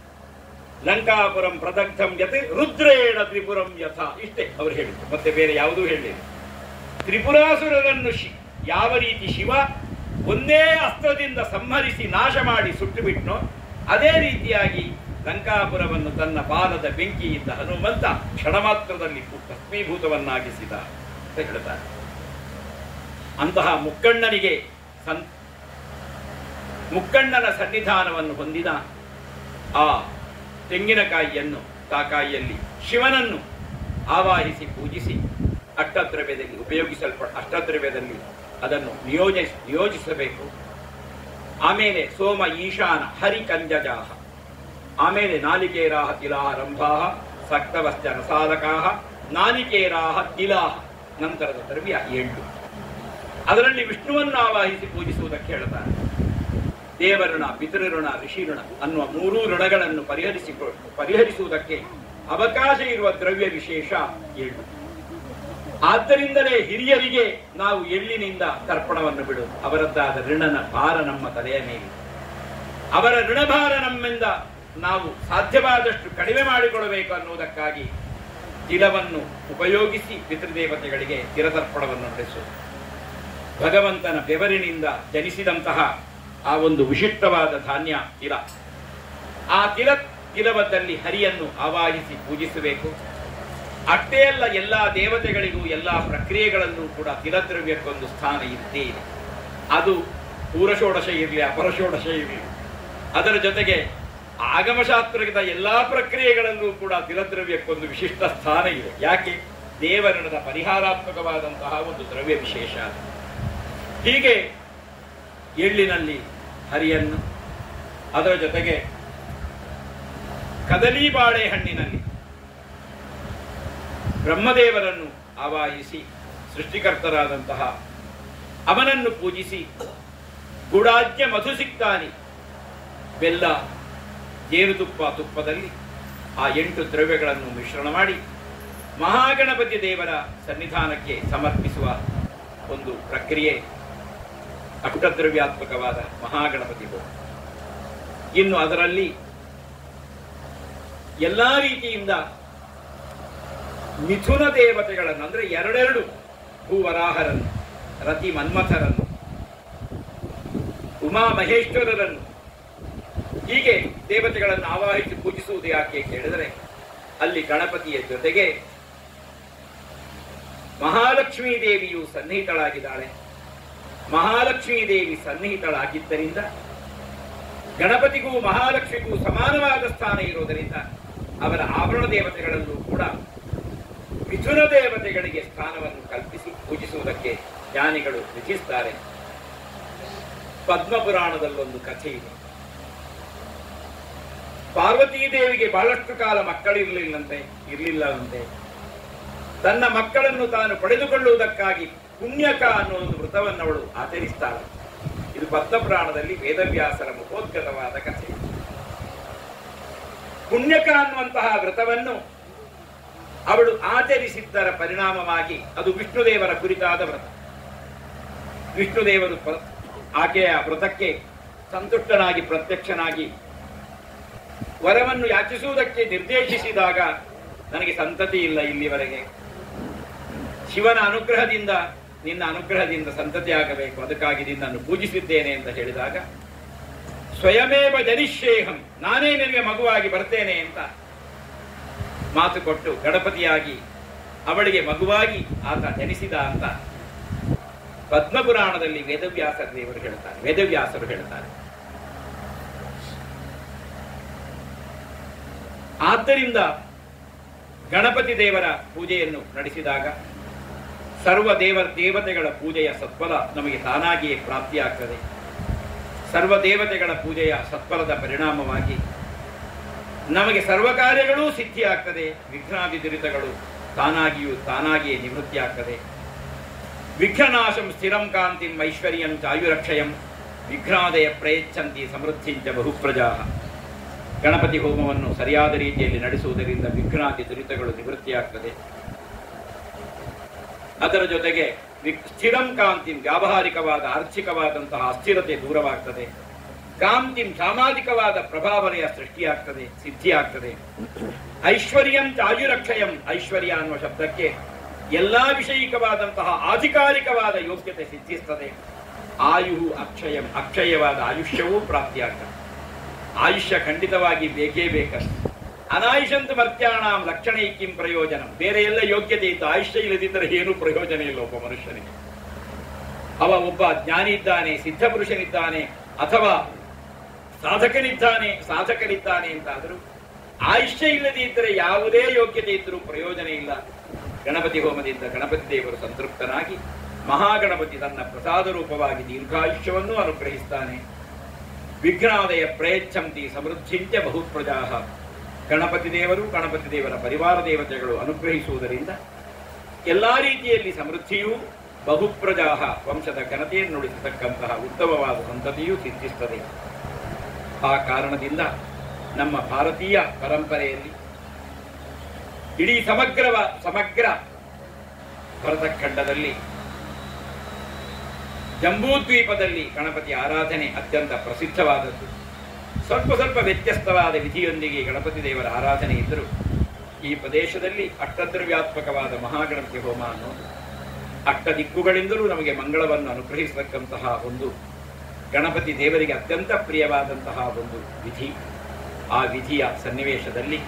ಲಂಕಾಪುರಂ ಪ್ರದಗ್ಧಂ ಯತ್ ರುದ್ರೇಣ ತ್ರಿಪುರಂ ಯಥ ಇಷ್ಟೇ ಅವರು ಹೇಳಿದ್ರು ಮತ್ತೆ ಬೇರೆ ಯಾವುದೂ ಹೇಳಿಲ್ಲ ತ್ರಿಪುರಾಸುರರನ್ನು ಶಿ- ಯಾವ ರೀತಿ ಶಿವ ಒಂದೇ ಅಸ್ತ್ರದಿಂದ ಸಂಹರಿಸಿ ನಾಶ ಮಾಡಿ ಸುಟ್ಟು ಬಿಟ್ನೋ ಅದೇ ರೀತಿಯಾಗಿ ಲಂಕಾಪುರವನ್ನು ತನ್ನ ಬಾಲದ ಬೆಂಕಿಯಿಂದ ಹನುಮಂತ ಕ್ಷಣ ಮಾತ್ರದಲ್ಲಿ ಭಸ್ಮೀಭೂತವನ್ನಾಗಿಸಿದ ಅಂತ ಹೇಳ್ತಾರೆ ಅಂತಹ ಮುಕ್ಕಣ್ಣನಿಗೆ ಸನ್ ಮುಕ್ಕಣ್ಣನ ಸನ್ನಿಧಾನವನ್ನು ಹೊಂದಿದ ಆ ತೆಂಗಿನಕಾಯಿಯನ್ನು ತಾಕಾಯಿಯಲ್ಲಿ ಶಿವನನ್ನು ಆವಾಹಿಸಿ ಪೂಜಿಸಿ ಅಷ್ಟದ್ರವ್ಯದಲ್ಲಿ ಉಪಯೋಗಿಸಲ್ಪಡ ಅಷ್ಟದ್ರವ್ಯದಲ್ಲಿ ಅದನ್ನು ನಿಯೋಜಿಸ್ ನಿಯೋಜಿಸಬೇಕು ಆಮೇಲೆ ಸೋಮ ಈಶಾನ ಹರಿ ಕಂಜಜಾಹ ಆಮೇಲೆ ನಾಲಿಕೇರಾಹ ತಿಲಾಹ ರಂಭಾಹ ಸಕ್ತವಶ್ಚ ರಸಾಲಕಾಹ ನಾಲಿಕೇರಾಹ ತಿಲಾಹ ನಂತರದ ದ್ರವ್ಯ ಎಂಟು ಅದರಲ್ಲಿ ವಿಷ್ಣುವನ್ನು ಆವಾಹಿಸಿ ಪೂಜಿಸುವುದಕ್ಕೆ ಹೇಳ್ತಾರೆ ದೇವಋಣ ಪಿತೃಋಣ ಋಷಿ ಋಣ ಅನ್ನುವ ಮೂರೂ ಋಣಗಳನ್ನು ಪರಿಹರಿಸಿ ಪರಿಹರಿಸುವುದಕ್ಕೆ ಅವಕಾಶ ಇರುವ ದ್ರವ್ಯ ವಿಶೇಷ ಎಳ್ಳು ಆದ್ದರಿಂದಲೇ ಹಿರಿಯರಿಗೆ ನಾವು ಎಳ್ಳಿನಿಂದ ತರ್ಪಣವನ್ನು ಬಿಡುವುದು ಅವರದ್ದಾದ ಋಣನ ಭಾರ ನಮ್ಮ ತಲೆಯ ಮೇಲೆ ಅವರ ಋಣಭಾರ ನಮ್ಮಿಂದ ನಾವು ಸಾಧ್ಯವಾದಷ್ಟು ಕಡಿಮೆ ಮಾಡಿಕೊಳ್ಳಬೇಕು ಅನ್ನುವುದಕ್ಕಾಗಿ ತಿಲವನ್ನು ಉಪಯೋಗಿಸಿ ಪಿತೃದೇವತೆಗಳಿಗೆ ತಿರತರ್ಪಣವನ್ನು ನಡೆಸುವುದು ಭಗವಂತನ ಬೆವರಿನಿಂದ ಜನಿಸಿದಂತಹ ಆ ಒಂದು ವಿಶಿಷ್ಟವಾದ ಧಾನ್ಯ ತಿಲ ಆ ತಿಲ ತಿಲವದಲ್ಲಿ ಹರಿಯನ್ನು ಆವಾಹಿಸಿ ಪೂಜಿಸಬೇಕು ಅಷ್ಟೇ ಅಲ್ಲ ಎಲ್ಲ ದೇವತೆಗಳಿಗೂ ಎಲ್ಲ ಪ್ರಕ್ರಿಯೆಗಳಲ್ಲೂ ಕೂಡ ತಿಲದ್ರವ್ಯಕ್ಕೊಂದು ಸ್ಥಾನ ಇದ್ದೇ ಇದೆ ಅದು ಪೂರಷೋಡಶ ಇರಲಿ ಅಪರಷೋಡಶ ಇರಲಿ ಅದರ ಜೊತೆಗೆ ಆಗಮಶಾಸ್ತ್ರದ ಎಲ್ಲಾ ಪ್ರಕ್ರಿಯೆಗಳಲ್ಲೂ ಕೂಡ ತಿಲದ್ರವ್ಯಕ್ಕೊಂದು ವಿಶಿಷ್ಟ ಸ್ಥಾನ ಇದೆ ಯಾಕೆ ದೇವರಣದ ಪರಿಹಾರಾತ್ಮಕವಾದಂತಹ ಒಂದು ದ್ರವ್ಯ ವಿಶೇಷ ಅದು. ಹೀಗೆ ಎಳ್ಳಿನಲ್ಲಿ ಹರಿಯನ್ನು ಅದರ ಜೊತೆಗೆ ಕದಲಿ ಬಾಳೆಹಣ್ಣಿನಲ್ಲಿ ಬ್ರಹ್ಮದೇವರನ್ನು ಆವಾಹಿಸಿ ಸೃಷ್ಟಿಕರ್ತರಾದಂತಹ ಅವನನ್ನು ಪೂಜಿಸಿ ಗುಡಾಜ್ಯ ಮಧು ಸಿಕ್ತಾನಿ ಬೆಲ್ಲ ಜೇನುತುಪ್ಪ ತುಪ್ಪದಲ್ಲಿ ಆ ಎಂಟು ದ್ರವ್ಯಗಳನ್ನು ಮಿಶ್ರಣ ಮಾಡಿ ಮಹಾಗಣಪತಿ ದೇವರ ಸನ್ನಿಧಾನಕ್ಕೆ ಸಮರ್ಪಿಸುವ ಒಂದು ಪ್ರಕ್ರಿಯೆ ಅಷ್ಟದ್ರವ್ಯಾತ್ಮಕವಾದ ಮಹಾಗಣಪತಿ ಹೋಮ ಇನ್ನು ಅದರಲ್ಲಿ ಎಲ್ಲಾ ರೀತಿಯಿಂದ ಮಿಥುನ ದೇವತೆಗಳನ್ನು ಅಂದ್ರೆ ಎರಡೆರಡು ಭೂವರಾಹರನ್ನು ರತಿ ಮನ್ಮಥರನ್ನು ಉಮಾ ಮಹೇಶ್ವರರನ್ನು ಹೀಗೆ ದೇವತೆಗಳನ್ನು ಆವಾಹಿಸಿ ಪೂಜಿಸುವುದು ಯಾಕೆ ಕೇಳಿದರೆ ಅಲ್ಲಿ ಗಣಪತಿಯ ಜೊತೆಗೆ ಮಹಾಲಕ್ಷ್ಮೀ ದೇವಿಯು ಸನ್ನಿಹಿತಳಾಗಿದ್ದಾಳೆ ಮಹಾಲಕ್ಷ್ಮೀ ದೇವಿ ಸನ್ನಿಹಿತಳಾಗಿದ್ದರಿಂದ ಗಣಪತಿಗೂ ಮಹಾಲಕ್ಷ್ಮಿಗೂ ಸಮಾನವಾದ ಸ್ಥಾನ ಇರುವುದರಿಂದ ಅವರ ಆವರಣ ದೇವತೆಗಳಲ್ಲೂ ಕೂಡ ಮಿಥುನ ದೇವತೆಗಳಿಗೆ ಸ್ಥಾನವನ್ನು ಕಲ್ಪಿಸಿ ಪೂಜಿಸುವುದಕ್ಕೆ ಜ್ಞಾನಿಗಳು ವಿಧಿಸ್ತಾರೆ ಪದ್ಮಪುರಾಣದಲ್ಲೊಂದು ಕಥೆ ಇದೆ ಪಾರ್ವತೀ ದೇವಿಗೆ ಬಹಳಷ್ಟು ಕಾಲ ಮಕ್ಕಳಿರಲಿಲ್ಲಂತೆ ಇರಲಿಲ್ಲವಂತೆ ತನ್ನ ಮಕ್ಕಳನ್ನು ತಾನು ಪಡೆದುಕೊಳ್ಳುವುದಕ್ಕಾಗಿ ಪುಣ್ಯಕ ಅನ್ನೋ ಒಂದು ವೃತವನ್ನು ಅವಳು ಆಚರಿಸ್ತಾಳೆ ಇದು ಪದ್ಮಪುರಾಣದಲ್ಲಿ ವೇದವ್ಯಾಸರ ಮುಖೋದ್ಗತವಾದ ಕಥೆ ಪುಣ್ಯಕ ಅನ್ನುವಂತಹ ವ್ರತವನ್ನು ಅವಳು ಆಚರಿಸಿದ್ದರ ಪರಿಣಾಮವಾಗಿ ಅದು ವಿಷ್ಣುದೇವರ ಕುರಿತಾದ ವ್ರತ ವಿಷ್ಣುದೇವರು ಪ್ರ- ಆಕೆಯ ವ್ರತಕ್ಕೆ ಸಂತುಷ್ಟನಾಗಿ ಪ್ರತ್ಯಕ್ಷನಾಗಿ ವರವನ್ನು ಯಾಚಿಸುವುದಕ್ಕೆ ನಿರ್ದೇಶಿಸಿದಾಗ ನನಗೆ ಸಂತತಿ ಇಲ್ಲ ಇಲ್ಲಿವರೆಗೆ ಶಿವನ ಅನುಗ್ರಹದಿಂದ ನಿನ್ನ ಅನುಗ್ರಹದಿಂದ ಸಂತತಿ ಆಗಬೇಕು ಅದಕ್ಕಾಗಿ ನಿನ್ನನ್ನು ಪೂಜಿಸಿದ್ದೇನೆ ಅಂತ ಹೇಳಿದಾಗ ಸ್ವಯಮೇವ ಜನಿಷ್ಯೇಹಂ ನಾನೇ ನಿನಗೆ ಮಗುವಾಗಿ ಬರ್ತೇನೆ ಅಂತ ಮಾತು ಕೊಟ್ಟು ಗಣಪತಿಯಾಗಿ ಅವಳಿಗೆ ಮಗುವಾಗಿ ಆತ ಜನಿಸಿದ ಅಂತ ಪದ್ಮಪುರಾಣದಲ್ಲಿ ವೇದವ್ಯಾಸ ದೇವರು ಹೇಳ್ತಾರೆ ವೇದವ್ಯಾಸರು ಹೇಳ್ತಾರೆ ಆದ್ದರಿಂದ ಗಣಪತಿ ದೇವರ ಪೂಜೆಯನ್ನು ನಡೆಸಿದಾಗ ಸರ್ವ ದೇವ ದೇವತೆಗಳ ಪೂಜೆಯ ಸತ್ಫಲ ನಮಗೆ ತಾನಾಗಿಯೇ ಪ್ರಾಪ್ತಿಯಾಗ್ತದೆ ಸರ್ವ ದೇವತೆಗಳ ಪೂಜೆಯ ಸತ್ಫಲದ ಪರಿಣಾಮವಾಗಿ ನಮಗೆ ಸರ್ವ ಕಾರ್ಯಗಳೂ ಸಿದ್ಧಿಯಾಗ್ತದೆ ವಿಘ್ನಾದಿ ದುರಿತಗಳು ತಾನಾಗಿಯೂ ತಾನಾಗಿಯೇ ನಿವೃತ್ತಿ ಆಗ್ತದೆ ವಿಘ್ನನಾಶಂ ಸ್ಥಿರಂ ಕಾಂತಿಂ ಐಶ್ವರ್ಯಂ ಚಾಯುರಕ್ಷಯಂ ವಿಘ್ನಾದಯ ಪ್ರಯಚ್ಛಂತಿ ಸಮೃದ್ಧಿಂಚ ಬಹುಪ್ರಜಾ ಗಣಪತಿ ಹೋಮವನ್ನು ಸರಿಯಾದ ರೀತಿಯಲ್ಲಿ ನಡೆಸುವುದರಿಂದ ವಿಘ್ನಾದಿ ದುರಿತಗಳು ನಿವೃತ್ತಿಯಾಗ್ತದೆ ಅದರ ಜೊತೆಗೆ ವಿ- ಸ್ಥಿರಂ ಕಾಂತಿಂ ವ್ಯಾವಹಾರಿಕವಾದ ಆರ್ಥಿಕವಾದಂತಹ ಅಸ್ಥಿರತೆ ದೂರವಾಗ್ತದೆ ಕಾಂತಿಂ ಸಾಮಾಜಿಕವಾದ ಪ್ರಭಾವನೆಯ ಸೃಷ್ಟಿಯಾಗ್ತದೆ ಸಿದ್ಧಿಯಾಗ್ತದೆ ಐಶ್ವರ್ಯಂ ಚಾಯುರಕ್ಷಯಂ ಐಶ್ವರ್ಯ ಅನ್ನುವ ಶಬ್ದಕ್ಕೆ ಎಲ್ಲಾ ವಿಷಯಿಕವಾದಂತಹ ಆಧಿಕಾರಿಕವಾದ ಯೋಗ್ಯತೆ ಸಿದ್ಧಿಸ್ತದೆ ಆಯು ಅಕ್ಷಯಂ ಅಕ್ಷಯವಾದ ಆಯುಷ್ಯವೂ ಪ್ರಾಪ್ತಿಯಾಗ್ತದೆ ಆಯುಷ್ಯ ಖಂಡಿತವಾಗಿ ಬೇಕೇ ಬೇಕಷ್ಟು ಅನಾಯುಷಂತ ಮರ್ತ್ಯಾಣಾಂ ಲಕ್ಷಣ ಕಿಂ ಪ್ರಯೋಜನ ಬೇರೆ ಎಲ್ಲ ಯೋಗ್ಯತೆ ಇತ್ತು ಆಯುಷ್ಯ ಇಲ್ಲದಿದ್ದರೆ ಏನೂ ಪ್ರಯೋಜನ ಇಲ್ಲ ಒಬ್ಬ ಮನುಷ್ಯನಿಗೆ ಅವ ಒಬ್ಬ ಜ್ಞಾನಿ ಇದ್ದಾನೆ ಸಿದ್ಧ ಪುರುಷನಿದ್ದಾನೆ ಅಥವಾ ಸಾಧಕನಿದ್ದಾನೆ ಸಾಧಕನಿದ್ದಾನೆ ಅಂತಾದರೂ ಆಯುಷ್ಯ ಇಲ್ಲದೆ ಇದ್ದರೆ ಯಾವುದೇ ಯೋಗ್ಯತೆ ಇದ್ದರೂ ಪ್ರಯೋಜನ ಇಲ್ಲ ಗಣಪತಿ ಹೋಮದಿಂದ ಗಣಪತಿ ದೇವರು ಸಂತೃಪ್ತನಾಗಿ ಮಹಾಗಣಪತಿ ತನ್ನ ಪ್ರಸಾದ ರೂಪವಾಗಿ ದೀರ್ಘಾಯುಷ್ಯವನ್ನು ಅನುಗ್ರಹಿಸ್ತಾನೆ ವಿಘ್ನಾದಯ ಪ್ರಯಚ್ಛಂತಿ ಸಮೃದ್ಧಿಂಚ ಬಹುಪ್ರಜಾ ಗಣಪತಿ ದೇವರು ಗಣಪತಿ ದೇವರ ಪರಿವಾರ ದೇವತೆಗಳು ಅನುಗ್ರಹಿಸುವುದರಿಂದ ಎಲ್ಲಾ ರೀತಿಯಲ್ಲಿ ಸಮೃದ್ಧಿಯೂ ಬಹುಪ್ರಜಾ ವಂಶದ ಘನತೆಯನ್ನು ಉಳಿಸತಕ್ಕಂತಹ ಉತ್ತಮವಾದ ಸಂತತಿಯೂ ಸಿದ್ಧಿಸ್ತದೆ ಆ ಕಾರಣದಿಂದ ನಮ್ಮ ಭಾರತೀಯ ಪರಂಪರೆಯಲ್ಲಿ ಇಡೀ ಸಮಗ್ರವ ಸಮಗ್ರ ಭರತಖಂಡದಲ್ಲಿ ಜಂಬೂದ್ವೀಪದಲ್ಲಿ ಗಣಪತಿ ಆರಾಧನೆ ಅತ್ಯಂತ ಪ್ರಸಿದ್ಧವಾದದ್ದು ಸ್ವಲ್ಪ ಸ್ವಲ್ಪ ವ್ಯತ್ಯಸ್ತವಾದ ವಿಧಿಯೊಂದಿಗೆ ಗಣಪತಿ ದೇವರ ಆರಾಧನೆ ಇದ್ದರೂ ಈ ಪ್ರದೇಶದಲ್ಲಿ ಅಷ್ಟದ್ರವ್ಯಾತ್ಮಕವಾದ ಮಹಾಗಣಪತಿ ಹೋಮ ಅನ್ನೋದು ಅಷ್ಟ ದಿಕ್ಕುಗಳಿಂದಲೂ ನಮಗೆ ಮಂಗಳವನ್ನು ಅನುಗ್ರಹಿಸತಕ್ಕಂತಹ ಒಂದು ಗಣಪತಿ ದೇವರಿಗೆ ಅತ್ಯಂತ ಪ್ರಿಯವಾದಂತಹ ಒಂದು ವಿಧಿ ಆ ವಿಧಿಯ ಸನ್ನಿವೇಶದಲ್ಲಿ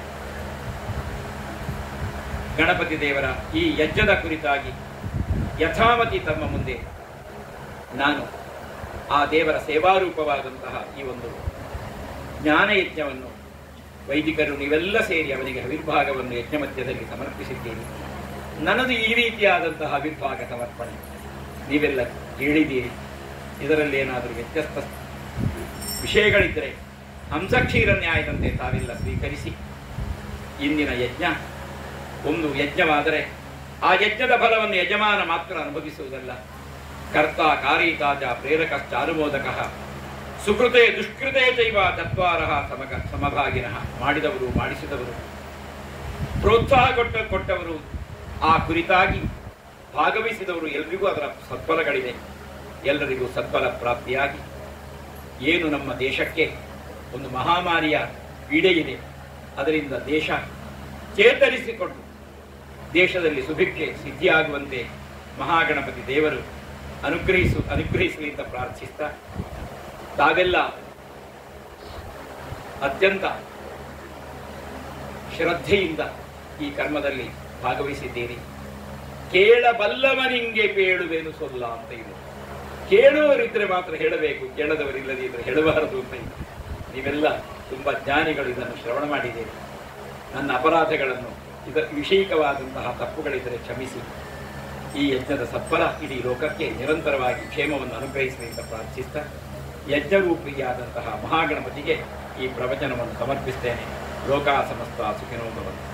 ಗಣಪತಿ ದೇವರ ಈ ಯಜ್ಞದ ಕುರಿತಾಗಿ ಯಥಾಮತಿ ತಮ್ಮ ಮುಂದೆ ನಾನು ಆ ದೇವರ ಸೇವಾರೂಪವಾದಂತಹ ಈ ಒಂದು ಜ್ಞಾನ ಯಜ್ಞವನ್ನು ವೈದಿಕರು ನೀವೆಲ್ಲ ಸೇರಿ ಅವನಿಗೆ ಅವಿರ್ಭಾಗವನ್ನು ಯಜ್ಞ ಮಧ್ಯದಲ್ಲಿ ಸಮರ್ಪಿಸಿದ್ದೀರಿ ನನ್ನದು ಈ ರೀತಿಯಾದಂತಹ ಅವಿರ್ಭಾಗ ಸಮರ್ಪಣೆ ನೀವೆಲ್ಲ ಹೇಳಿದ್ದೀರಿ ಇದರಲ್ಲಿ ಏನಾದರೂ ವ್ಯತ್ಯಸ್ತ ವಿಷಯಗಳಿದ್ದರೆ ಹಂಸಕ್ಷೀರ ನ್ಯಾಯದಂತೆ ತಾವೆಲ್ಲ ಸ್ವೀಕರಿಸಿ ಇಂದಿನ ಯಜ್ಞ ಒಂದು ಯಜ್ಞವಾದರೆ ಆ ಯಜ್ಞದ ಫಲವನ್ನು ಯಜಮಾನ ಮಾತ್ರ ಅನುಭವಿಸುವುದಲ್ಲ ಕರ್ತ ಕಾರೀತಾಜ ಪ್ರೇರಕಶ್ಚ ಅನುಮೋದಕ ಸುಕೃತೆ ದುಷ್ಕೃತೆ ಚೈವ ಚತ್ವಾರ ಸಮಗ ಸಮಭಾಗಿನಃ ಮಾಡಿದವರು ಮಾಡಿಸಿದವರು ಪ್ರೋತ್ಸಾಹ ಕೊಟ್ಟ ಕೊಟ್ಟವರು ಆ ಕುರಿತಾಗಿ ಭಾಗವಹಿಸಿದವರು ಎಲ್ರಿಗೂ ಅದರ ಸತ್ಫಲಗಳಿದೆ ಎಲ್ಲರಿಗೂ ಸತ್ಫಲ ಪ್ರಾಪ್ತಿಯಾಗಿ ಏನು ನಮ್ಮ ದೇಶಕ್ಕೆ ಒಂದು ಮಹಾಮಾರಿಯ ಪೀಡೆ ಇದೆ ಅದರಿಂದ ದೇಶ ಚೇತರಿಸಿಕೊಂಡು ದೇಶದಲ್ಲಿ ಸುಭಿಕ್ಷೆ ಸಿದ್ಧಿಯಾಗುವಂತೆ ಮಹಾಗಣಪತಿ ದೇವರು ಅನುಗ್ರಹಿಸು ಅನುಗ್ರಹಿಸಲಿ ಅಂತ ಪ್ರಾರ್ಥಿಸ್ತಾ ತಾವೆಲ್ಲ ಅತ್ಯಂತ ಶ್ರದ್ಧೆಯಿಂದ ಈ ಕರ್ಮದಲ್ಲಿ ಭಾಗವಹಿಸಿದ್ದೀರಿ ಕೇಳಬಲ್ಲವನಿಂಗೆ ಪೇಳುವೆನು ಸೊಲ್ಲ ಅಂತ ಇದೆ ಕೇಳುವವರಿದ್ರೆ ಮಾತ್ರ ಹೇಳಬೇಕು ಕೇಳದವರಿಲ್ಲದಿದ್ರೆ ಹೇಳಬಾರದು ಅಂತ ಇದೆ ನೀವೆಲ್ಲ ತುಂಬಾ ಜ್ಞಾನಿಗಳು ಇದನ್ನು ಶ್ರವಣ ಮಾಡಿದ್ದೀರಿ ನನ್ನ ಅಪರಾಧಗಳನ್ನು ಇದರ ವಿಷಯಿಕವಾದಂತಹ ತಪ್ಪುಗಳಿದ್ದರೆ ಕ್ಷಮಿಸಿ ಈ ಯಜ್ಞದ ಸತ್ಫಲ ಇಡೀ ಲೋಕಕ್ಕೆ ನಿರಂತರವಾಗಿ ಕ್ಷೇಮವನ್ನು ಅನುಗ್ರಹಿಸಲಿ ಅಂತ ಪ್ರಾರ್ಥಿಸ್ತಾ ಯಜ್ಞರೂಪಿಯಾದಂತಹ ಮಹಾಗಣಪತಿಗೆ ಈ ಪ್ರವಚನವನ್ನು ಸಮರ್ಪಿಸ್ತೇನೆ ಲೋಕ ಸಮಸ್ತ ಸುಖಿನೋ ಭವಂತು